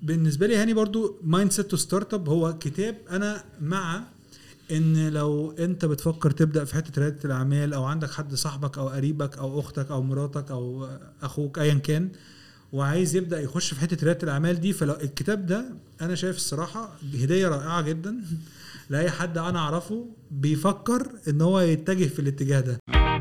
بالنسبه لي هاني برضو مايند سيت تو ستارت اب هو كتاب انا مع ان لو انت بتفكر تبدا في حته رياده الاعمال او عندك حد صاحبك او قريبك او اختك او مراتك او اخوك ايا كان وعايز يبدا يخش في حته رياده الاعمال دي فلو الكتاب ده انا شايف الصراحه هديه رائعه جدا لاي حد انا اعرفه بيفكر ان هو يتجه في الاتجاه ده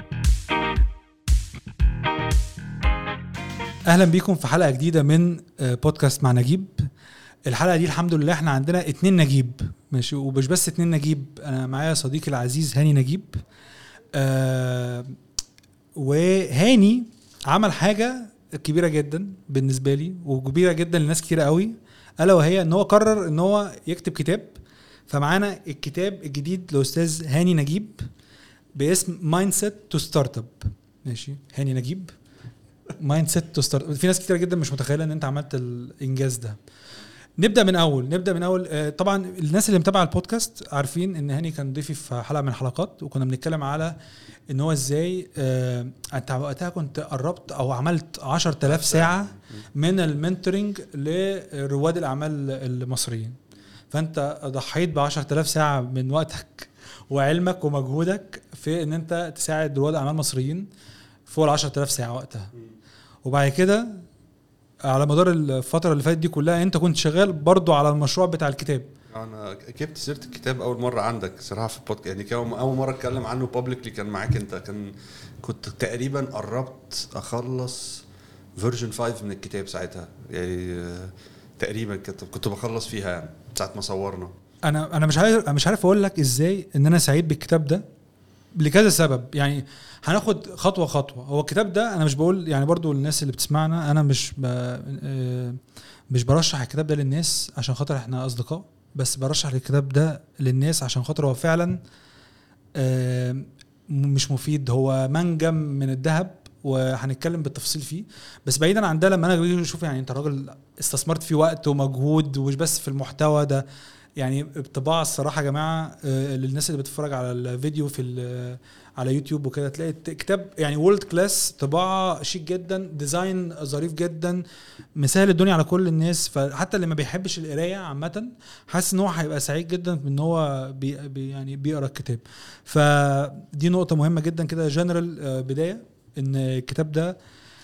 اهلا بيكم في حلقه جديده من آه، بودكاست مع نجيب الحلقه دي الحمد لله احنا عندنا اتنين نجيب ماشي ومش بس اتنين نجيب انا معايا صديقي العزيز هاني نجيب آه وهاني عمل حاجه كبيره جدا بالنسبه لي وكبيره جدا لناس كتير قوي الا وهي ان هو قرر ان هو يكتب كتاب فمعانا الكتاب الجديد لاستاذ هاني نجيب باسم مايند سيت تو ستارت اب ماشي هاني نجيب مايند سيت تو ستارت في ناس كتير جدا مش متخيله ان انت عملت الانجاز ده نبدا من اول نبدا من اول آه، طبعا الناس اللي متابعه البودكاست عارفين ان هاني كان ضيفي في حلقه من الحلقات وكنا بنتكلم على ان هو ازاي آه، انت وقتها كنت قربت او عملت 10000 ساعه من المنتورنج لرواد الاعمال المصريين فانت ضحيت ب 10000 ساعه من وقتك وعلمك ومجهودك في ان انت تساعد رواد اعمال مصريين فوق ال 10000 ساعه وقتها وبعد كده على مدار الفتره اللي فاتت دي كلها انت كنت شغال برضو على المشروع بتاع الكتاب انا جبت سيره الكتاب اول مره عندك صراحه في البودكاست يعني كان اول مره اتكلم عنه بابليكلي كان معاك انت كان كنت تقريبا قربت اخلص فيرجن 5 من الكتاب ساعتها يعني آه، تقريبا كنت كنت بخلص فيها يعني ساعه ما صورنا انا انا مش عارف مش عارف اقول لك ازاي ان انا سعيد بالكتاب ده لكذا سبب يعني هناخد خطوه خطوه هو الكتاب ده انا مش بقول يعني برضو للناس اللي بتسمعنا انا مش ب... آه، مش برشح الكتاب ده للناس عشان خاطر احنا اصدقاء بس برشح الكتاب ده للناس عشان خاطر هو فعلا آه، مش مفيد هو منجم من الذهب وهنتكلم بالتفصيل فيه بس بعيدا عن ده لما انا اشوف يعني انت راجل استثمرت فيه وقت ومجهود ومش بس في المحتوى ده يعني الطباعه الصراحه يا جماعه آه، للناس اللي بتتفرج على الفيديو في على يوتيوب وكده تلاقي كتاب يعني وورلد كلاس طباعه شيك جدا ديزاين ظريف جدا مسهل الدنيا على كل الناس فحتى اللي ما بيحبش القرايه عامه حاسس ان هو هيبقى سعيد جدا ان هو بي بي يعني بيقرا الكتاب فدي نقطه مهمه جدا كده جنرال آه، بدايه ان الكتاب ده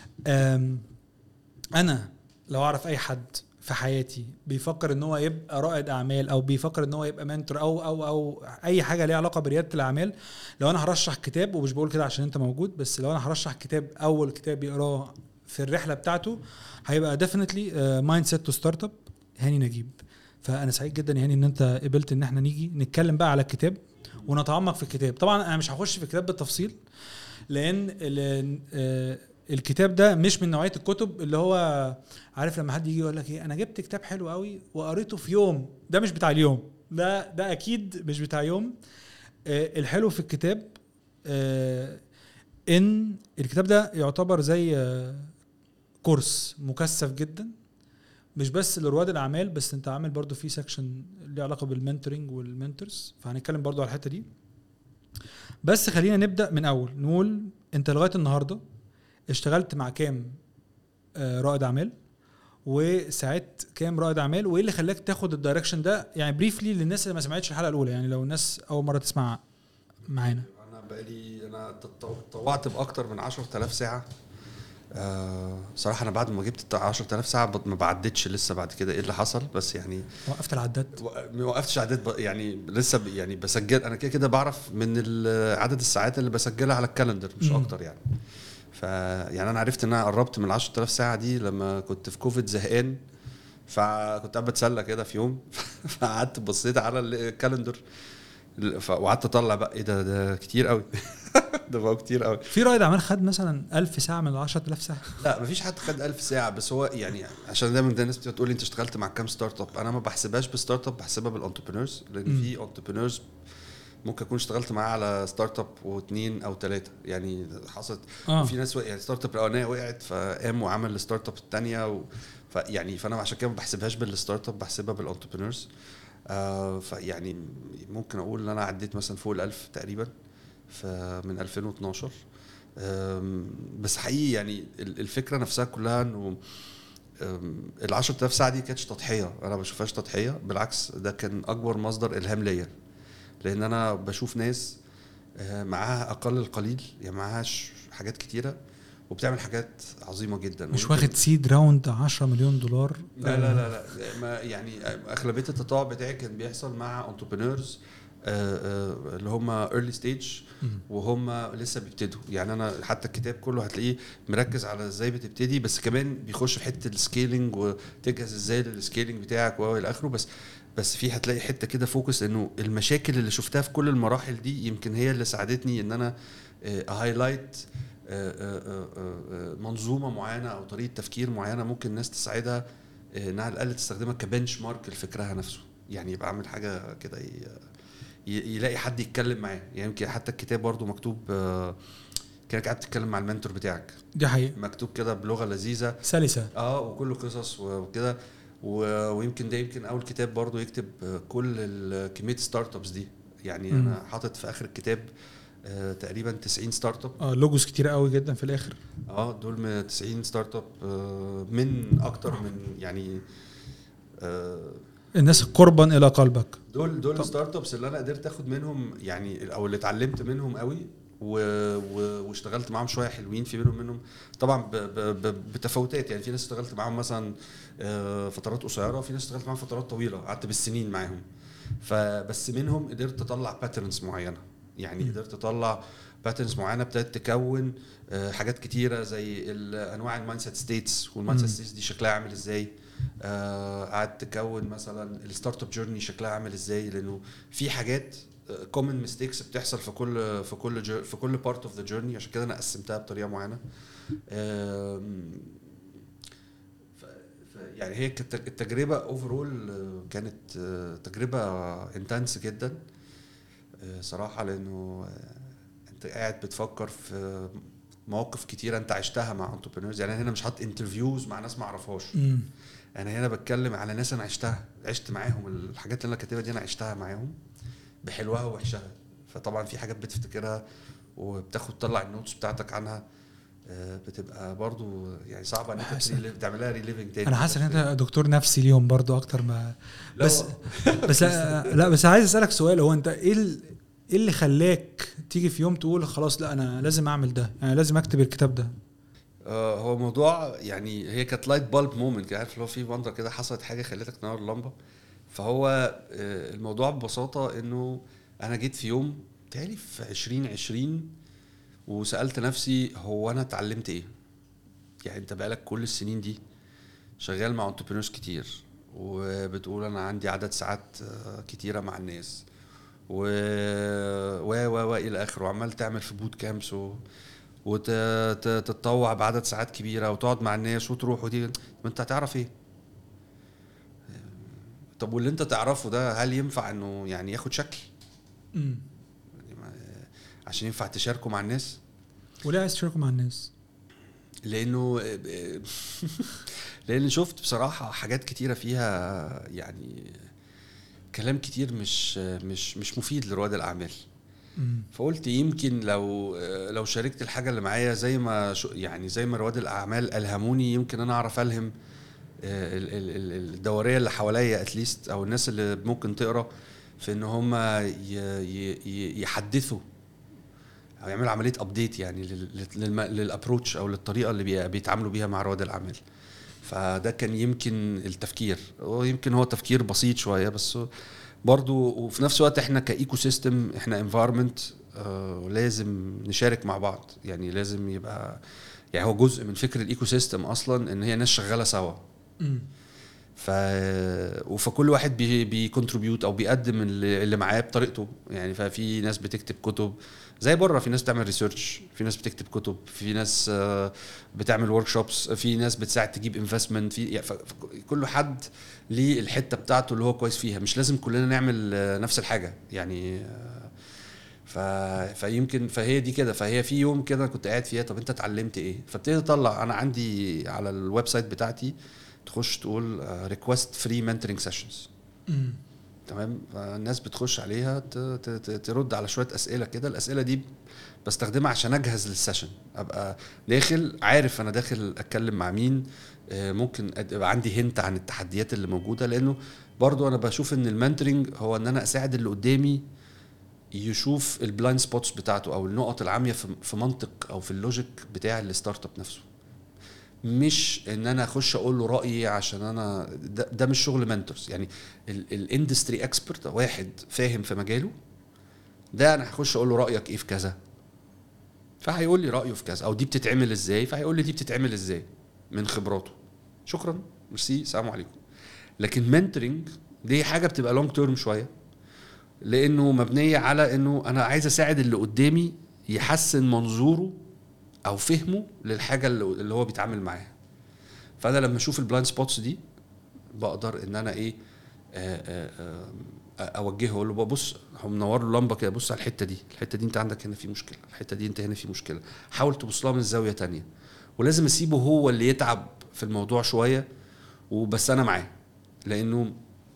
انا لو اعرف اي حد في حياتي بيفكر ان هو يبقى رائد اعمال او بيفكر ان هو يبقى منتور او او او اي حاجه ليها علاقه برياده الاعمال لو انا هرشح كتاب ومش بقول كده عشان انت موجود بس لو انا هرشح كتاب اول كتاب يقراه في الرحله بتاعته هيبقى ديفينتلي مايند سيت تو ستارت اب هاني نجيب فانا سعيد جدا يا هاني ان انت قبلت ان احنا نيجي نتكلم بقى على الكتاب ونتعمق في الكتاب طبعا انا مش هخش في الكتاب بالتفصيل لان آه، الكتاب ده مش من نوعيه الكتب اللي هو عارف لما حد يجي يقول لك ايه انا جبت كتاب حلو قوي وقريته في يوم ده مش بتاع اليوم ده ده اكيد مش بتاع يوم آه الحلو في الكتاب آه ان الكتاب ده يعتبر زي آه كورس مكثف جدا مش بس لرواد الاعمال بس انت عامل برضو في سكشن ليه علاقه بالمنتورنج والمنتورز فهنتكلم برضو على الحته دي بس خلينا نبدا من اول نقول انت لغايه النهارده اشتغلت مع كام آه، رائد اعمال وساعدت كام رائد اعمال وايه اللي خلاك تاخد الدايركشن ده يعني بريفلي للناس اللي ما سمعتش الحلقه الاولى يعني لو الناس اول مره تسمع معانا انا بقالي انا تطوعت باكتر من 10000 ساعه آه صراحه انا بعد ما جبت 10000 ساعه ما بعدتش لسه بعد كده ايه اللي حصل بس يعني وقفت العداد ما وقفتش عداد يعني لسه يعني بسجل انا كده كده بعرف من عدد الساعات اللي بسجلها على الكالندر مش م. اكتر يعني ف يعني انا عرفت ان انا قربت من ال 10000 ساعه دي لما كنت في كوفيد زهقان فكنت قاعد بتسلى كده في يوم فقعدت بصيت على الكالندر وقعدت اطلع بقى ايه ده ده كتير قوي ده بقى كتير قوي في رائد اعمال خد مثلا 1000 ساعه من ال 10000 ساعه لا مفيش حد خد 1000 ساعه بس هو يعني عشان دايما الناس بتقول لي انت اشتغلت مع كام ستارت اب انا ما بحسبهاش بستارت اب بحسبها بالانتربرينورز لان في انتربرينورز ممكن اكون اشتغلت معاه على ستارت اب واثنين او ثلاثه يعني حصلت آه. في ناس يعني ستارت اب الاولانيه وقعت فقام وعمل الستارت اب الثانيه و... فيعني فانا عشان كده ما بحسبهاش بالستارت اب بحسبها بالانتربرينورز آه فيعني ممكن اقول ان انا عديت مثلا فوق ال 1000 تقريبا من 2012 بس حقيقي يعني الفكره نفسها كلها انه ال 10000 ساعه دي كانتش تضحيه انا ما بشوفهاش تضحيه بالعكس ده كان اكبر مصدر الهام ليا لان انا بشوف ناس آه، معاها اقل القليل يعني معاهاش حاجات كتيره وبتعمل حاجات عظيمه جدا مش ويمكن- واخد سيد راوند 10 مليون دولار لا لا لا لا ما يعني اغلبيه التطوع بتاعي كان بيحصل مع انتربرينورز اللي هم ايرلي ستيج مم. وهم لسه بيبتدوا يعني انا حتى الكتاب كله هتلاقيه مركز على ازاي بتبتدي بس كمان بيخش في حته السكيلينج وتجهز ازاي للسكيلينج بتاعك والى اخره بس بس في هتلاقي حته كده فوكس انه المشاكل اللي شفتها في كل المراحل دي يمكن هي اللي ساعدتني ان انا هايلايت منظومه معينه او طريقه تفكير معينه ممكن الناس تساعدها آه، انها على الاقل تستخدمها كبنش مارك لفكرها نفسه يعني يبقى عامل حاجه كده ي- ي- يلاقي حد يتكلم معاه يعني يمكن حتى الكتاب برضو مكتوب آه، كانك قاعد تتكلم مع المنتور بتاعك دي حقيقة مكتوب كده بلغه لذيذه سلسة اه وكله قصص وكده و- ويمكن ده يمكن اول كتاب برضو يكتب آه، كل ال- كميه ستارت ابس دي يعني مم. انا حاطط في اخر الكتاب آه، تقريبا 90 ستارت اب اه لوجوز كتير قوي جدا في الاخر اه دول من 90 ستارت اب آه، من اكتر من يعني آه، الناس قربا الى قلبك دول دول طب. الستارت ابس اللي انا قدرت اخد منهم يعني او اللي اتعلمت منهم قوي و... و... واشتغلت معاهم شويه حلوين في منهم منهم طبعا ب... ب... ب... بتفاوتات يعني في ناس اشتغلت معاهم مثلا آه، فترات قصيره وفي ناس اشتغلت معاهم فترات طويله قعدت بالسنين معاهم فبس منهم قدرت اطلع باترنز معينه يعني مم. قدرت اطلع باترنز معينه ابتدت تكون آه، حاجات كتيره زي ال- انواع المايند سيت ستيتس والمايند سيت مم. ستيتس دي شكلها عامل ازاي آه، قعدت تكون مثلا الستارت اب جيرني شكلها عامل ازاي لانه في حاجات كومن ميستيكس بتحصل في كل في كل جر- في كل بارت اوف ذا جيرني عشان كده انا قسمتها بطريقه معينه آم، ف- ف- يعني هي كانت التجربه اوفرول كانت آه، تجربه انتنس جدا آه، صراحه لانه آه، انت قاعد بتفكر في مواقف كتيره انت عشتها مع انتربرينورز يعني انا هنا مش حاطط انترفيوز مع ناس ما اعرفهاش مم. انا هنا بتكلم على ناس انا عشتها عشت معاهم الحاجات اللي انا كاتبها دي انا عشتها معاهم بحلوها ووحشها فطبعا في حاجات بتفتكرها وبتاخد تطلع النوتس بتاعتك عنها آه، بتبقى برضو يعني صعبه ان انت حاسس- تريليف- تعملها ريليفنج تاني انا حاسس ان انت دكتور نفسي ليهم برضو اكتر ما لا، بس هو- بس لا, لا بس عايز اسالك سؤال هو انت ايه ال- ايه اللي خلاك تيجي في يوم تقول خلاص لا انا لازم اعمل ده يعني لازم اكتب الكتاب ده آه، هو موضوع يعني هي كانت لايت بالب مومنت عارف اللي هو في وندر كده حصلت حاجه خلتك تنور اللمبه فهو آه، الموضوع ببساطه انه انا جيت في يوم تالي في 2020 وسالت نفسي هو انا اتعلمت ايه؟ يعني انت بقالك كل السنين دي شغال مع انتربرينورز كتير وبتقول انا عندي عدد ساعات آه، كتيره مع الناس و و و و الى اخره وعمال تعمل في بوت كامبس و... وتتطوع بعدد ساعات كبيره وتقعد مع الناس وتروح وتيجي ما انت هتعرف ايه طب واللي انت تعرفه ده هل ينفع انه يعني ياخد شكل مم. يعني ما- عشان ينفع تشاركه مع الناس وليه عايز تشاركه مع الناس لانه لان شفت بصراحه حاجات كتيره فيها يعني كلام كتير مش مش مش مفيد لرواد الاعمال مم. فقلت يمكن لو لو شاركت الحاجه اللي معايا زي ما شو- يعني زي ما رواد الاعمال الهموني يمكن انا اعرف الهم آه، ال- ال- ال- الدوريه اللي حواليا اتليست او الناس اللي ممكن تقرا في ان هم يحدثوا او يعملوا عمليه ابديت يعني للابروتش او للطريقه اللي بي- بيتعاملوا بيها مع رواد الاعمال فده كان يمكن التفكير ويمكن هو تفكير بسيط شويه بس برضو وفي نفس الوقت احنا كايكو سيستم احنا انفايرمنت لازم نشارك مع بعض يعني لازم يبقى يعني هو جزء من فكر الايكو سيستم اصلا ان هي ناس شغاله سوا مم. ف وفكل واحد بي بيكونتريبيوت او بيقدم اللي اللي معاه بطريقته يعني ففي ناس بتكتب كتب زي بره في ناس بتعمل ريسيرش في ناس بتكتب كتب في ناس آه، بتعمل ورك شوبس في ناس بتساعد تجيب انفستمنت في يعني ف- ف- كل حد ليه الحته بتاعته اللي هو كويس فيها مش لازم كلنا نعمل آه، نفس الحاجه يعني آه، ف... فيمكن فهي دي كده فهي في يوم كده كنت قاعد فيها طب انت اتعلمت ايه فابتديت اطلع انا عندي على الويب سايت بتاعتي تخش تقول ريكوست فري منتورنج سيشنز مم. تمام فالناس بتخش عليها ت- ت- ت- ترد على شويه اسئله كده الاسئله دي بستخدمها عشان اجهز للسيشن ابقى داخل عارف انا داخل اتكلم مع مين آه، ممكن أد- يبقى عندي هنت عن التحديات اللي موجوده لانه برضو انا بشوف ان المنتورنج هو ان انا اساعد اللي قدامي يشوف البلايند سبوتس بتاعته او النقط العاميه في في منطق او في اللوجيك بتاع الستارت اب نفسه مش ان انا اخش اقول له رايي عشان انا ده, ده مش شغل منتورز يعني الاندستري اكسبرت واحد فاهم في مجاله ده انا هخش اقول له رايك ايه في كذا فهيقول لي رايه في كذا او دي بتتعمل ازاي فهيقول لي دي بتتعمل ازاي من خبراته شكرا ميرسي السلام عليكم لكن منتورنج دي حاجه بتبقى لونج تيرم شويه لانه مبنيه على انه انا عايز اساعد اللي قدامي يحسن منظوره او فهمه للحاجه اللي اللي هو بيتعامل معاها فانا لما اشوف البلايند سبوتس دي بقدر ان انا ايه آه، آه، آه، اوجهه اقول له بقى بص هو منور له لمبه كده بص على الحته دي الحته دي انت عندك هنا في مشكله الحته دي انت هنا في مشكله حاول تبص لها من زاويه تانية ولازم اسيبه هو اللي يتعب في الموضوع شويه وبس انا معاه لانه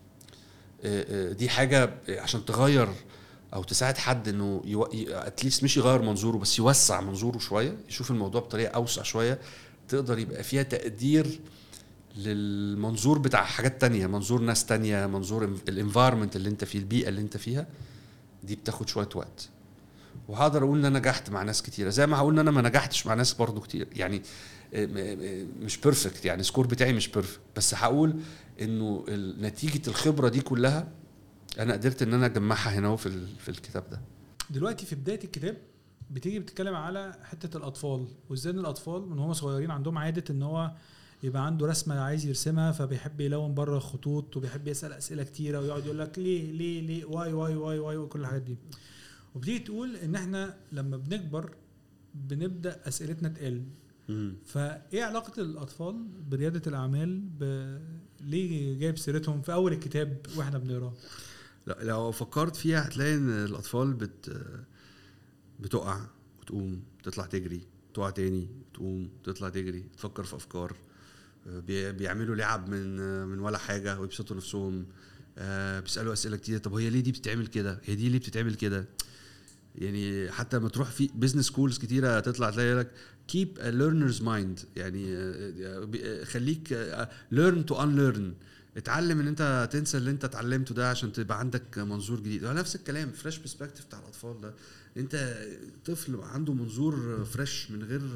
آه، آه، دي حاجه عشان تغير او تساعد حد انه يو... اتليست مش يغير منظوره بس يوسع منظوره شويه يشوف الموضوع بطريقه اوسع شويه تقدر يبقى فيها تقدير للمنظور بتاع حاجات تانية منظور ناس تانية منظور الانفايرمنت اللي انت فيه البيئة اللي انت فيها دي بتاخد شوية وقت وهقدر اقول ان انا نجحت مع ناس كتيرة زي ما هقول ان انا ما نجحتش مع ناس برضو كتير يعني م- م- مش بيرفكت يعني سكور بتاعي مش بيرفكت بس هقول انه ال- نتيجة الخبرة دي كلها انا قدرت ان انا اجمعها هنا أهو في ال- في الكتاب ده دلوقتي في بدايه الكتاب بتيجي بتتكلم على حته الاطفال وازاي ان الاطفال من هم صغيرين عندهم عاده ان هو يبقى عنده رسمه عايز يرسمها فبيحب يلون بره الخطوط وبيحب يسال اسئله كتيره ويقعد يقول لك ليه ليه ليه واي واي واي واي وكل الحاجات دي وبتيجي تقول ان احنا لما بنكبر بنبدا اسئلتنا تقل فايه علاقه الاطفال برياده الاعمال ب... ليه جايب سيرتهم في اول الكتاب واحنا بنقراه لا لو فكرت فيها هتلاقي ان الاطفال بت بتقع وتقوم تطلع تجري تقع تاني تقوم تطلع تجري تفكر في افكار بي- بيعملوا لعب من من ولا حاجه ويبسطوا نفسهم آه، بيسالوا اسئله كتير طب هي ليه دي بتتعمل كده هي دي ليه بتتعمل كده يعني حتى لما تروح في بزنس سكولز كتيره تطلع تلاقي لك keep a learner's mind يعني آه، بي- خليك آه، learn to unlearn اتعلم ان انت تنسى اللي انت اتعلمته ده عشان تبقى عندك منظور جديد هو نفس الكلام فريش برسبكتيف بتاع الاطفال ده انت طفل عنده منظور فريش من غير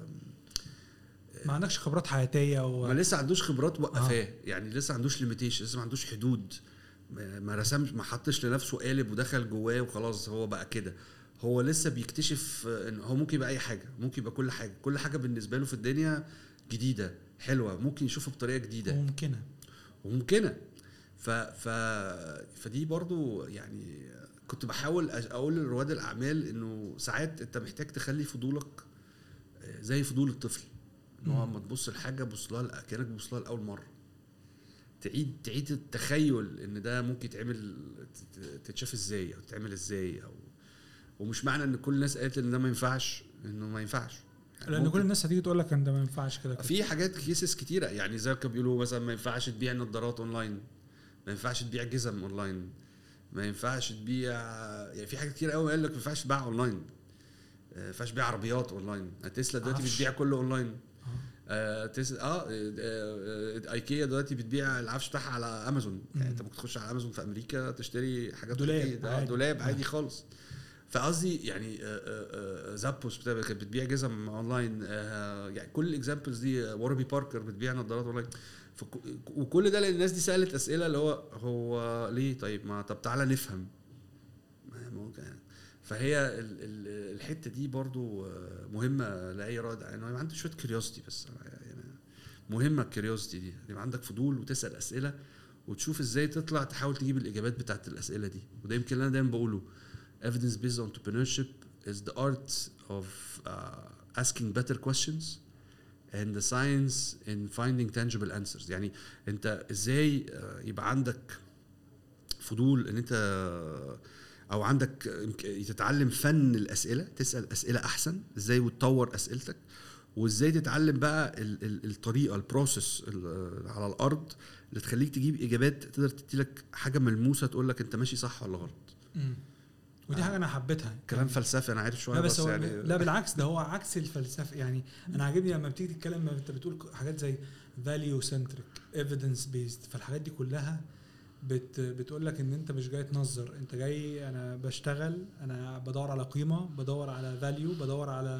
ما عندكش خبرات حياتيه و... ما لسه عندوش خبرات وقفاه يعني لسه عندوش ليميتيشن لسه ما عندوش حدود ما ما رسمش ما حطش لنفسه قالب ودخل جواه وخلاص هو بقى كده هو لسه بيكتشف آه، ان هو ممكن يبقى اي حاجه ممكن يبقى كل حاجه كل حاجه بالنسبه له في الدنيا جديده حلوه ممكن يشوفها بطريقه جديده ممكنه وممكنه ف ف فدي برضو يعني كنت بحاول أ- اقول لرواد الاعمال انه ساعات انت محتاج تخلي فضولك آه، زي فضول الطفل ان هو مم. اما تبص لحاجه بص لها كانك بتبص لها لاول مره تعيد تعيد التخيل ان ده ممكن يتعمل ت- تتشاف ازاي او تتعمل ازاي او ومش معنى ان كل الناس قالت ان ده ما ينفعش انه ما ينفعش يعني لان ممكن- كل الناس هتيجي تقول لك ان ده ما ينفعش كده كده. في حاجات كيسز كتيره يعني زي ما كانوا بيقولوا مثلا ما ينفعش تبيع نظارات اونلاين ما ينفعش تبيع جزم اونلاين ما ينفعش تبيع يعني في حاجات كتير قوي قال لك ما ينفعش تبيع اونلاين ما ينفعش تبيع عربيات اونلاين تسلا دلوقتي عفش. بتبيع كله اونلاين آه. آه تس... آه, آه, آه ايكيا دلوقتي بتبيع العفش بتاعها على امازون يعني مم. انت ممكن تخش على امازون في امريكا تشتري حاجات دولاب أيكيا. آه عادي. دولاب عادي خالص فقصدي يعني آه، آه، آه، زابوس بتاع كانت بتبيع جزم اونلاين آه، يعني كل الاكزامبلز دي آه، واربي باركر بتبيع نظارات اونلاين فك- وكل ده لان الناس دي سالت اسئله اللي هو هو ليه طيب ما طب تعالى نفهم ما ممكن فهي ال- ال- الحته دي برضو آه، مهمه لاي رائد انه يبقى عندك شويه كيوريوستي بس يعني مهمه الكيوريوستي دي يبقى عندك فضول وتسال اسئله وتشوف ازاي تطلع تحاول تجيب الاجابات بتاعت الاسئله دي وده يمكن اللي انا دايما بقوله evidence based entrepreneurship is the art of uh, asking better questions and the science in finding tangible answers يعني انت ازاي آه، يبقى عندك فضول ان انت او عندك إمك- تتعلم فن الاسئله تسال اسئله احسن ازاي وتطور اسئلتك وازاي تتعلم بقى ال- ال- الطريقه البروسيس على الارض اللي تخليك تجيب اجابات تقدر تدي لك حاجه ملموسه تقول لك انت ماشي صح ولا غلط مم. ودي حاجه انا حبيتها كلام فلسفي انا عارف شويه لا بس, بس هو يعني لا بالعكس ده هو عكس الفلسفه يعني انا عاجبني لما بتيجي تتكلم انت بتقول حاجات زي فاليو سنتريك ايفيدنس بيزد فالحاجات دي كلها بت بتقول لك ان انت مش جاي تنظر انت جاي انا بشتغل انا بدور على قيمه بدور على فاليو بدور على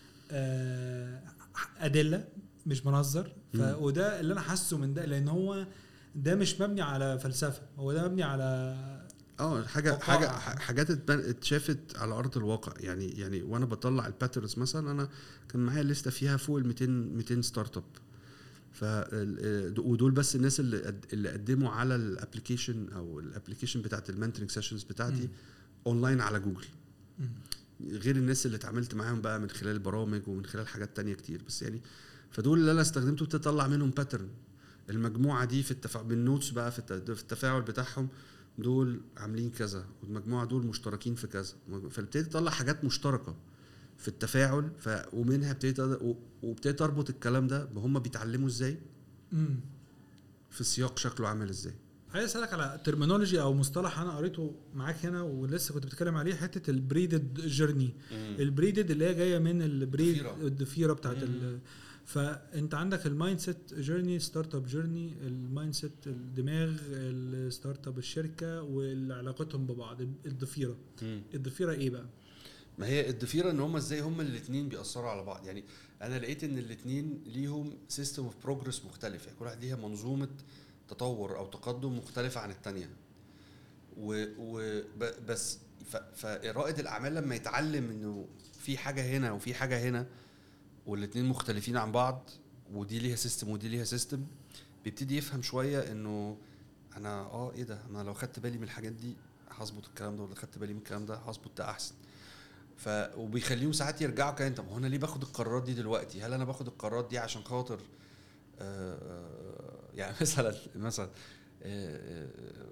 آه، ادله مش بنظر ف... مم. وده اللي انا حاسه من ده لان هو ده مش مبني على فلسفه هو ده مبني على اه حاجه وقائع. حاجه ح- حاجات اتبن- اتشافت على ارض الواقع يعني يعني وانا بطلع الباترنز مثلا انا كان معايا لسته فيها فوق ال 200 200 ستارت اب ف ودول بس الناس اللي قد- اللي قدموا على الابلكيشن او الابلكيشن بتاعت المنتورنج سيشنز بتاعتي مم. اونلاين على جوجل مم. غير الناس اللي اتعاملت معاهم بقى من خلال برامج ومن خلال حاجات تانية كتير بس يعني فدول اللي انا استخدمته بتطلع منهم باترن المجموعه دي في التفاعل بالنوتس بقى في الت- في التفاعل بتاعهم دول عاملين كذا والمجموعه دول مشتركين في كذا فابتديت تطلع حاجات مشتركه في التفاعل ف ومنها ابتديت أ- و- وابتديت اربط الكلام ده بهم بيتعلموا ازاي مم. في سياق شكله عامل ازاي عايز اسالك على ترمينولوجي او مصطلح انا قريته معاك هنا ولسه كنت بتتكلم عليه حته البريدد جيرني البريدد اللي هي جايه من البريد الضفيرة. الضفيره بتاعت ال فانت عندك المايند سيت جيرني ستارت اب جيرني المايند سيت الدماغ الستارت اب الشركه وعلاقتهم ببعض الضفيره الضفيره ايه بقى؟ ما هي الضفيره ان هم ازاي هم الاثنين بيأثروا على بعض يعني انا لقيت ان الاثنين ليهم سيستم اوف بروجرس مختلف يعني كل واحد ليها منظومه تطور او تقدم مختلفه عن الثانيه و, و ب- بس ف- فرائد الاعمال لما يتعلم انه في حاجه هنا وفي حاجه هنا والاثنين مختلفين عن بعض ودي ليها سيستم ودي ليها سيستم بيبتدي يفهم شويه انه انا اه ايه ده انا لو خدت بالي من الحاجات دي هظبط الكلام ده ولا خدت بالي من الكلام ده هظبط ده احسن ف وبيخليهم ساعات يرجعوا كمان طب هو انا ليه باخد القرارات دي دلوقتي؟ هل انا باخد القرارات دي عشان خاطر آه، آه، يعني مثلا مثلا آه،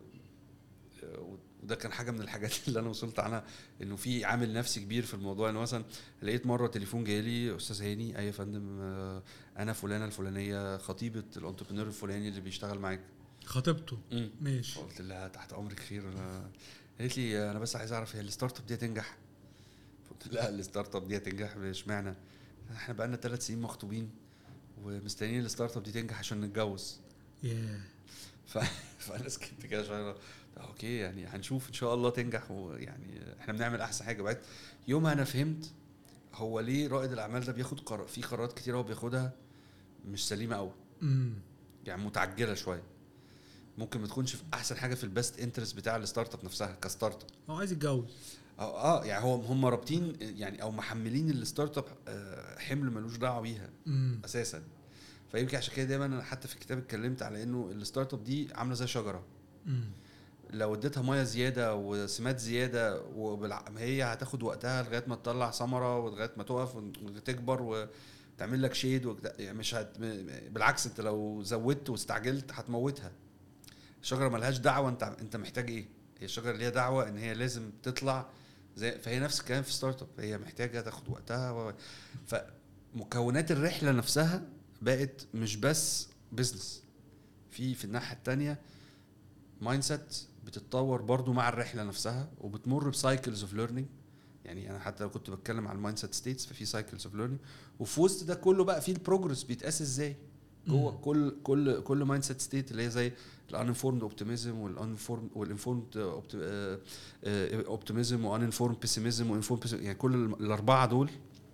آه، وده كان حاجه من الحاجات اللي انا وصلت عنها انه في عامل نفسي كبير في الموضوع انه مثلا لقيت مره تليفون جالي استاذ هاني اي يا فندم آه، انا فلانه الفلانيه خطيبه الانتربرينور الفلاني اللي بيشتغل معاك خطيبته ماشي قلت لها تحت امرك خير انا قالت لي انا بس عايز اعرف هي الستارت اب دي هتنجح قلت لها الستارت اب دي هتنجح اشمعنى احنا بقالنا ثلاث سنين مخطوبين ومستنيين الستارت اب دي تنجح عشان نتجوز ياه ف... فانا سكت كده شويه قلت اوكي يعني هنشوف ان شاء الله تنجح ويعني احنا بنعمل احسن حاجه بعد يومها انا فهمت هو ليه رائد الاعمال ده بياخد قرار في قرارات كتير هو بياخدها مش سليمه قوي امم يعني متعجله شويه ممكن ما تكونش في احسن حاجه في البيست انترست بتاع الستارت اب نفسها كستارت اب هو عايز يتجوز اه اه يعني هو هم رابطين يعني او محملين الستارت اب آه، حمل ملوش دعوه بيها امم اساسا فيمكن عشان كده دايما انا حتى في الكتاب اتكلمت على انه الستارت اب دي عامله زي شجره امم لو اديتها ميه زياده وسمات زياده وبالع... هي هتاخد وقتها لغايه ما تطلع ثمره ولغايه ما تقف وتكبر وتعمل لك شيد وكده يعني مش هت... بالعكس انت لو زودت واستعجلت هتموتها الشجره ملهاش دعوه انت انت محتاج ايه هي الشجره ليها دعوه ان هي لازم تطلع زي فهي نفس الكلام في ستارت اب هي محتاجه تاخد وقتها و... فمكونات الرحله نفسها بقت مش بس بزنس في في الناحيه التانية مايند سيت بتتطور برضو مع الرحله نفسها وبتمر بسايكلز اوف ليرنينج يعني انا حتى لو كنت بتكلم عن المايند سيت ستيتس ففي سايكلز اوف ليرنينج وفي وسط ده كله بقى في البروجرس بيتقاس ازاي جوه مم. كل كل كل مايند سيت ستيت اللي هي زي الانفورمد اوبتيميزم والانفورمد والانفورمد اوبتيميزم وانفورمد بيسيميزم وانفورمد يعني كل الاربعه دول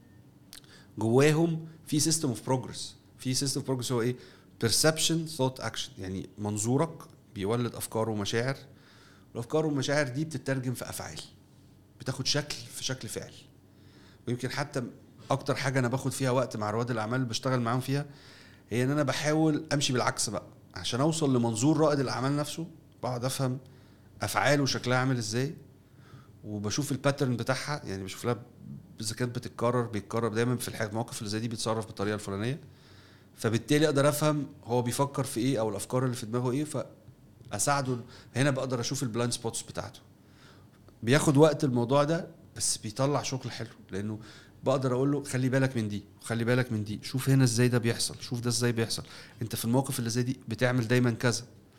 جواهم في سيستم اوف بروجرس في سيستم اوف بروجرس هو ايه بيرسبشن ثوت اكشن يعني منظورك بيولد افكار ومشاعر الافكار والمشاعر دي بتترجم في افعال بتاخد شكل في شكل فعل ويمكن حتى اكتر حاجه انا باخد فيها وقت مع رواد الاعمال اللي بشتغل معاهم فيها هي ان انا بحاول امشي بالعكس بقى عشان اوصل لمنظور رائد الاعمال نفسه بقعد افهم افعاله شكلها عامل ازاي وبشوف الباترن بتاعها يعني بشوف لها اذا كانت بتتكرر بيتكرر دايما في الح- المواقف اللي زي دي بيتصرف بالطريقه الفلانيه فبالتالي اقدر افهم هو بيفكر في ايه او الافكار اللي في دماغه ايه فاساعده هنا بقدر اشوف البلايند سبوتس بتاعته بياخد وقت الموضوع ده بس بيطلع شغل حلو لانه بقدر اقول له خلي بالك من دي خلي بالك من دي شوف هنا ازاي ده بيحصل شوف ده ازاي بيحصل انت في المواقف اللي زي دي بتعمل دايما كذا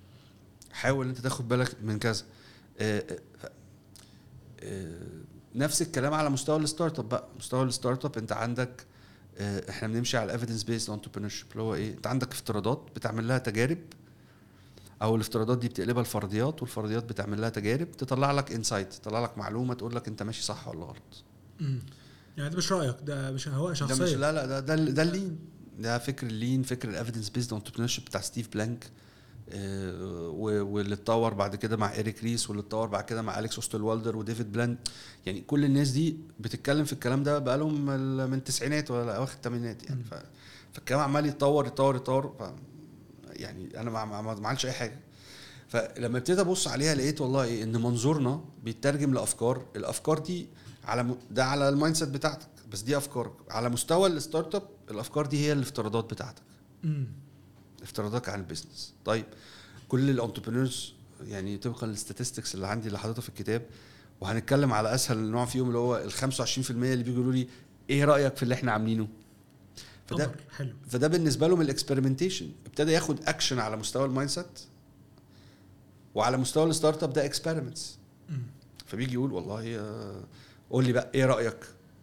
حاول انت تاخد بالك من كذا آه، آه، آه، نفس الكلام على مستوى الستارت اب بقى مستوى الستارت اب انت عندك آه، احنا بنمشي على الايفيدنس بيست انتربرينورشيب اللي هو ايه انت عندك افتراضات بتعمل لها تجارب او الافتراضات دي بتقلبها لفرضيات والفرضيات بتعمل لها تجارب تطلع لك انسايت تطلع لك معلومه تقول لك انت ماشي صح ولا غلط مم. يعني ده مش رايك ده مش هواء ده مش شخصيه لا لا ده ده, ده اللين ده فكر اللين فكر الايفيدنس بيزد انتربرينورشيب بتاع ستيف بلانك آه، و- واللي اتطور بعد كده مع ايريك ريس واللي اتطور بعد كده مع اليكس اوستلوالدر وديفيد بلاند يعني كل الناس دي بتتكلم في الكلام ده بقالهم ال- من التسعينات ولا اواخر الثمانينات يعني مم. ف فالكلام عمال يتطور يتطور يتطور ف يعني انا ما ما- ما عملش اي حاجه فلما ابتديت ابص عليها لقيت والله ايه ان منظورنا بيترجم لافكار الافكار دي على م... ده على المايند سيت بتاعتك بس دي افكارك على مستوى الستارت اب الافكار دي هي الافتراضات بتاعتك مم. افتراضاتك عن البيزنس طيب كل الانتربرينورز يعني طبقا للستاتستكس اللي عندي اللي حاططها في الكتاب وهنتكلم على اسهل نوع فيهم اللي هو ال 25% اللي بيجوا يقولوا لي ايه رايك في اللي احنا عاملينه فده قمر حلو فده بالنسبه لهم الاكسبيرمنتيشن ابتدى ياخد اكشن على مستوى المايند سيت وعلى مستوى الستارت اب ده اكسبيرمنتس مم. فبيجي يقول والله آه، قول لي بقى ايه رايك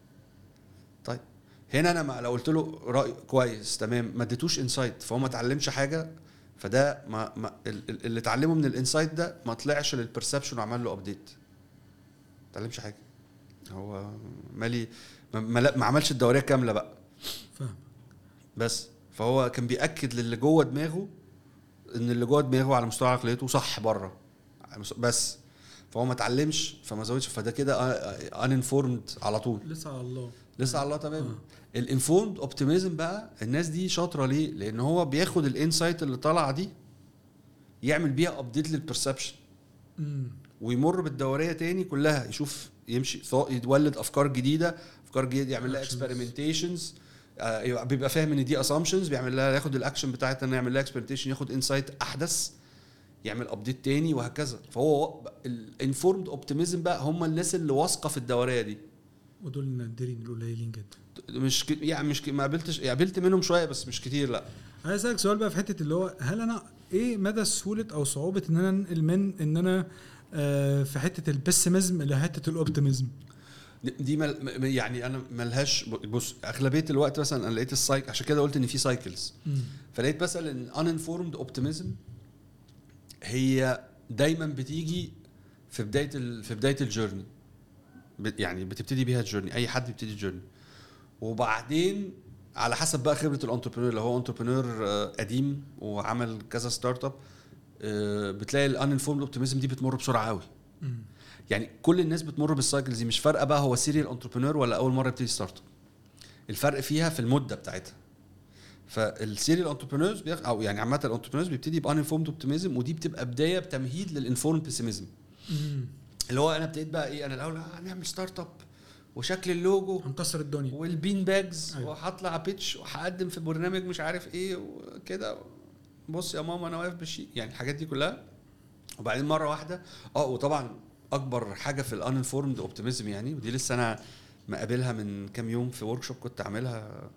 طيب هنا انا ما لو قلت له راي كويس تمام ما اديتوش انسايت فهو ما اتعلمش حاجه فده ما, ما ال- ال- اللي اتعلمه من الانسايت ده ما طلعش للبرسبشن وعمل له ابديت ما اتعلمش حاجه هو مالي ما, ما, لا- ما عملش الدوريه كامله بقى فاهم بس فهو كان بياكد للي جوه دماغه ان اللي جوه دماغه على مستوى عقليته صح بره بس فهو ما اتعلمش فما زودش فده كده ان انفورمد على طول لسه على الله لسه على الله تمام آه. الانفورمد اوبتيميزم بقى الناس دي شاطره ليه؟ لان هو بياخد الانسايت اللي طالعه دي يعمل بيها ابديت للبرسبشن مم. ويمر بالدوريه تاني كلها يشوف يمشي ثو- يولد افكار جديده افكار جديده يعمل لها Actions. اكسبيرمنتيشنز بيبقى فاهم ان دي اسامبشنز بيعمل لها ياخد الاكشن بتاعتها انه يعمل لها اكسبيرمنتيشن ياخد انسايت احدث يعمل ابديت تاني وهكذا فهو الانفورمد اوبتيميزم بقى هم الناس اللي واثقه في الدوريه دي ودول النادرين القليلين جدا مش ك... يعني مش ك... ما قابلتش يعني قابلت منهم شويه بس مش كتير لا عايز اسالك سؤال بقى في حته اللي هو هل انا ايه مدى سهوله او صعوبه ان انا انقل من ان انا آه، في حته البسيميزم لحته الاوبتيميزم دي مل... م- يعني انا ملهاش بص اغلبيه الوقت مثلا انا لقيت السايك عشان كده قلت ان في سايكلز فلقيت مثلا ان uninformed اوبتيميزم هي دايما بتيجي في بدايه ال... في بدايه الجيرني بت- يعني بتبتدي بيها الجيرني اي حد بيبتدي الجيرني وبعدين على حسب بقى خبره الانتربرينور لو هو انتربرينور قديم وعمل كذا ستارت اب آه، بتلاقي الانفورمد اوبتيميزم دي بتمر بسرعه قوي يعني كل الناس بتمر بالسايكلز دي مش فارقه بقى هو سيريال انتربرينور ولا اول مره يبتدي ستارت اب الفرق فيها في المده بتاعتها فالسيريال انتربرينورز او يعني عامه الانتربرينورز بيبتدي بانفورمد اوبتيميزم ودي بتبقى بدايه بتمهيد للانفورمد بيسيميزم اللي هو انا ابتديت بقى ايه انا الاول هنعمل ستارت اب وشكل اللوجو هنكسر الدنيا والبين باجز أيوة. وهطلع بيتش وهقدم في برنامج مش عارف ايه وكده بص يا ماما انا واقف بالشيء يعني الحاجات دي كلها وبعدين مره واحده اه وطبعا اكبر حاجه في الانفورمد اوبتيميزم يعني ودي لسه انا مقابلها من كام يوم في ورك شوب كنت عاملها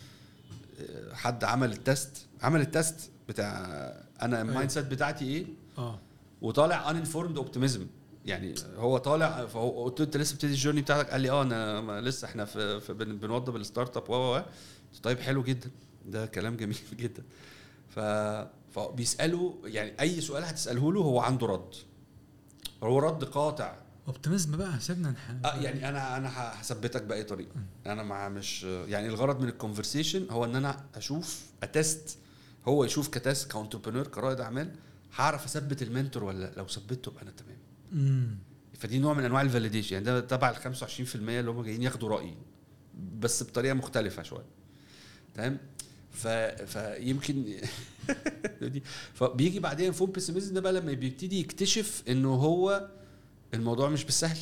آه، حد عمل التست عمل التست بتاع انا المايند سيت بتاعتي ايه اه وطالع ان انفورمد اوبتيميزم يعني هو طالع فهو قلت له انت لسه بتبتدي الجيرني بتاعتك قال لي اه انا ما لسه احنا في, في بن- بنوضب الستارت اب و و و. قلت طيب حلو جدا ده كلام جميل جدا ف فبيسالوا يعني اي سؤال هتساله له هو عنده رد هو رد قاطع اوبتيميزم بقى سيبنا نح... اه يعني انا انا هثبتك باي طريقه انا مع مش يعني الغرض من الكونفرسيشن هو ان انا اشوف اتست هو يشوف كتست كانتربرنور كرائد اعمال هعرف اثبت المنتور ولا لا. لو ثبته يبقى انا تمام مم. فدي نوع من انواع الفاليديشن يعني ده تبع ال 25% اللي هم جايين ياخدوا رايي بس بطريقه مختلفه شويه تمام ف... فيمكن دي فبيجي بعدين فوق بيسيميزم ده بقى لما بيبتدي يكتشف انه هو الموضوع مش بالسهل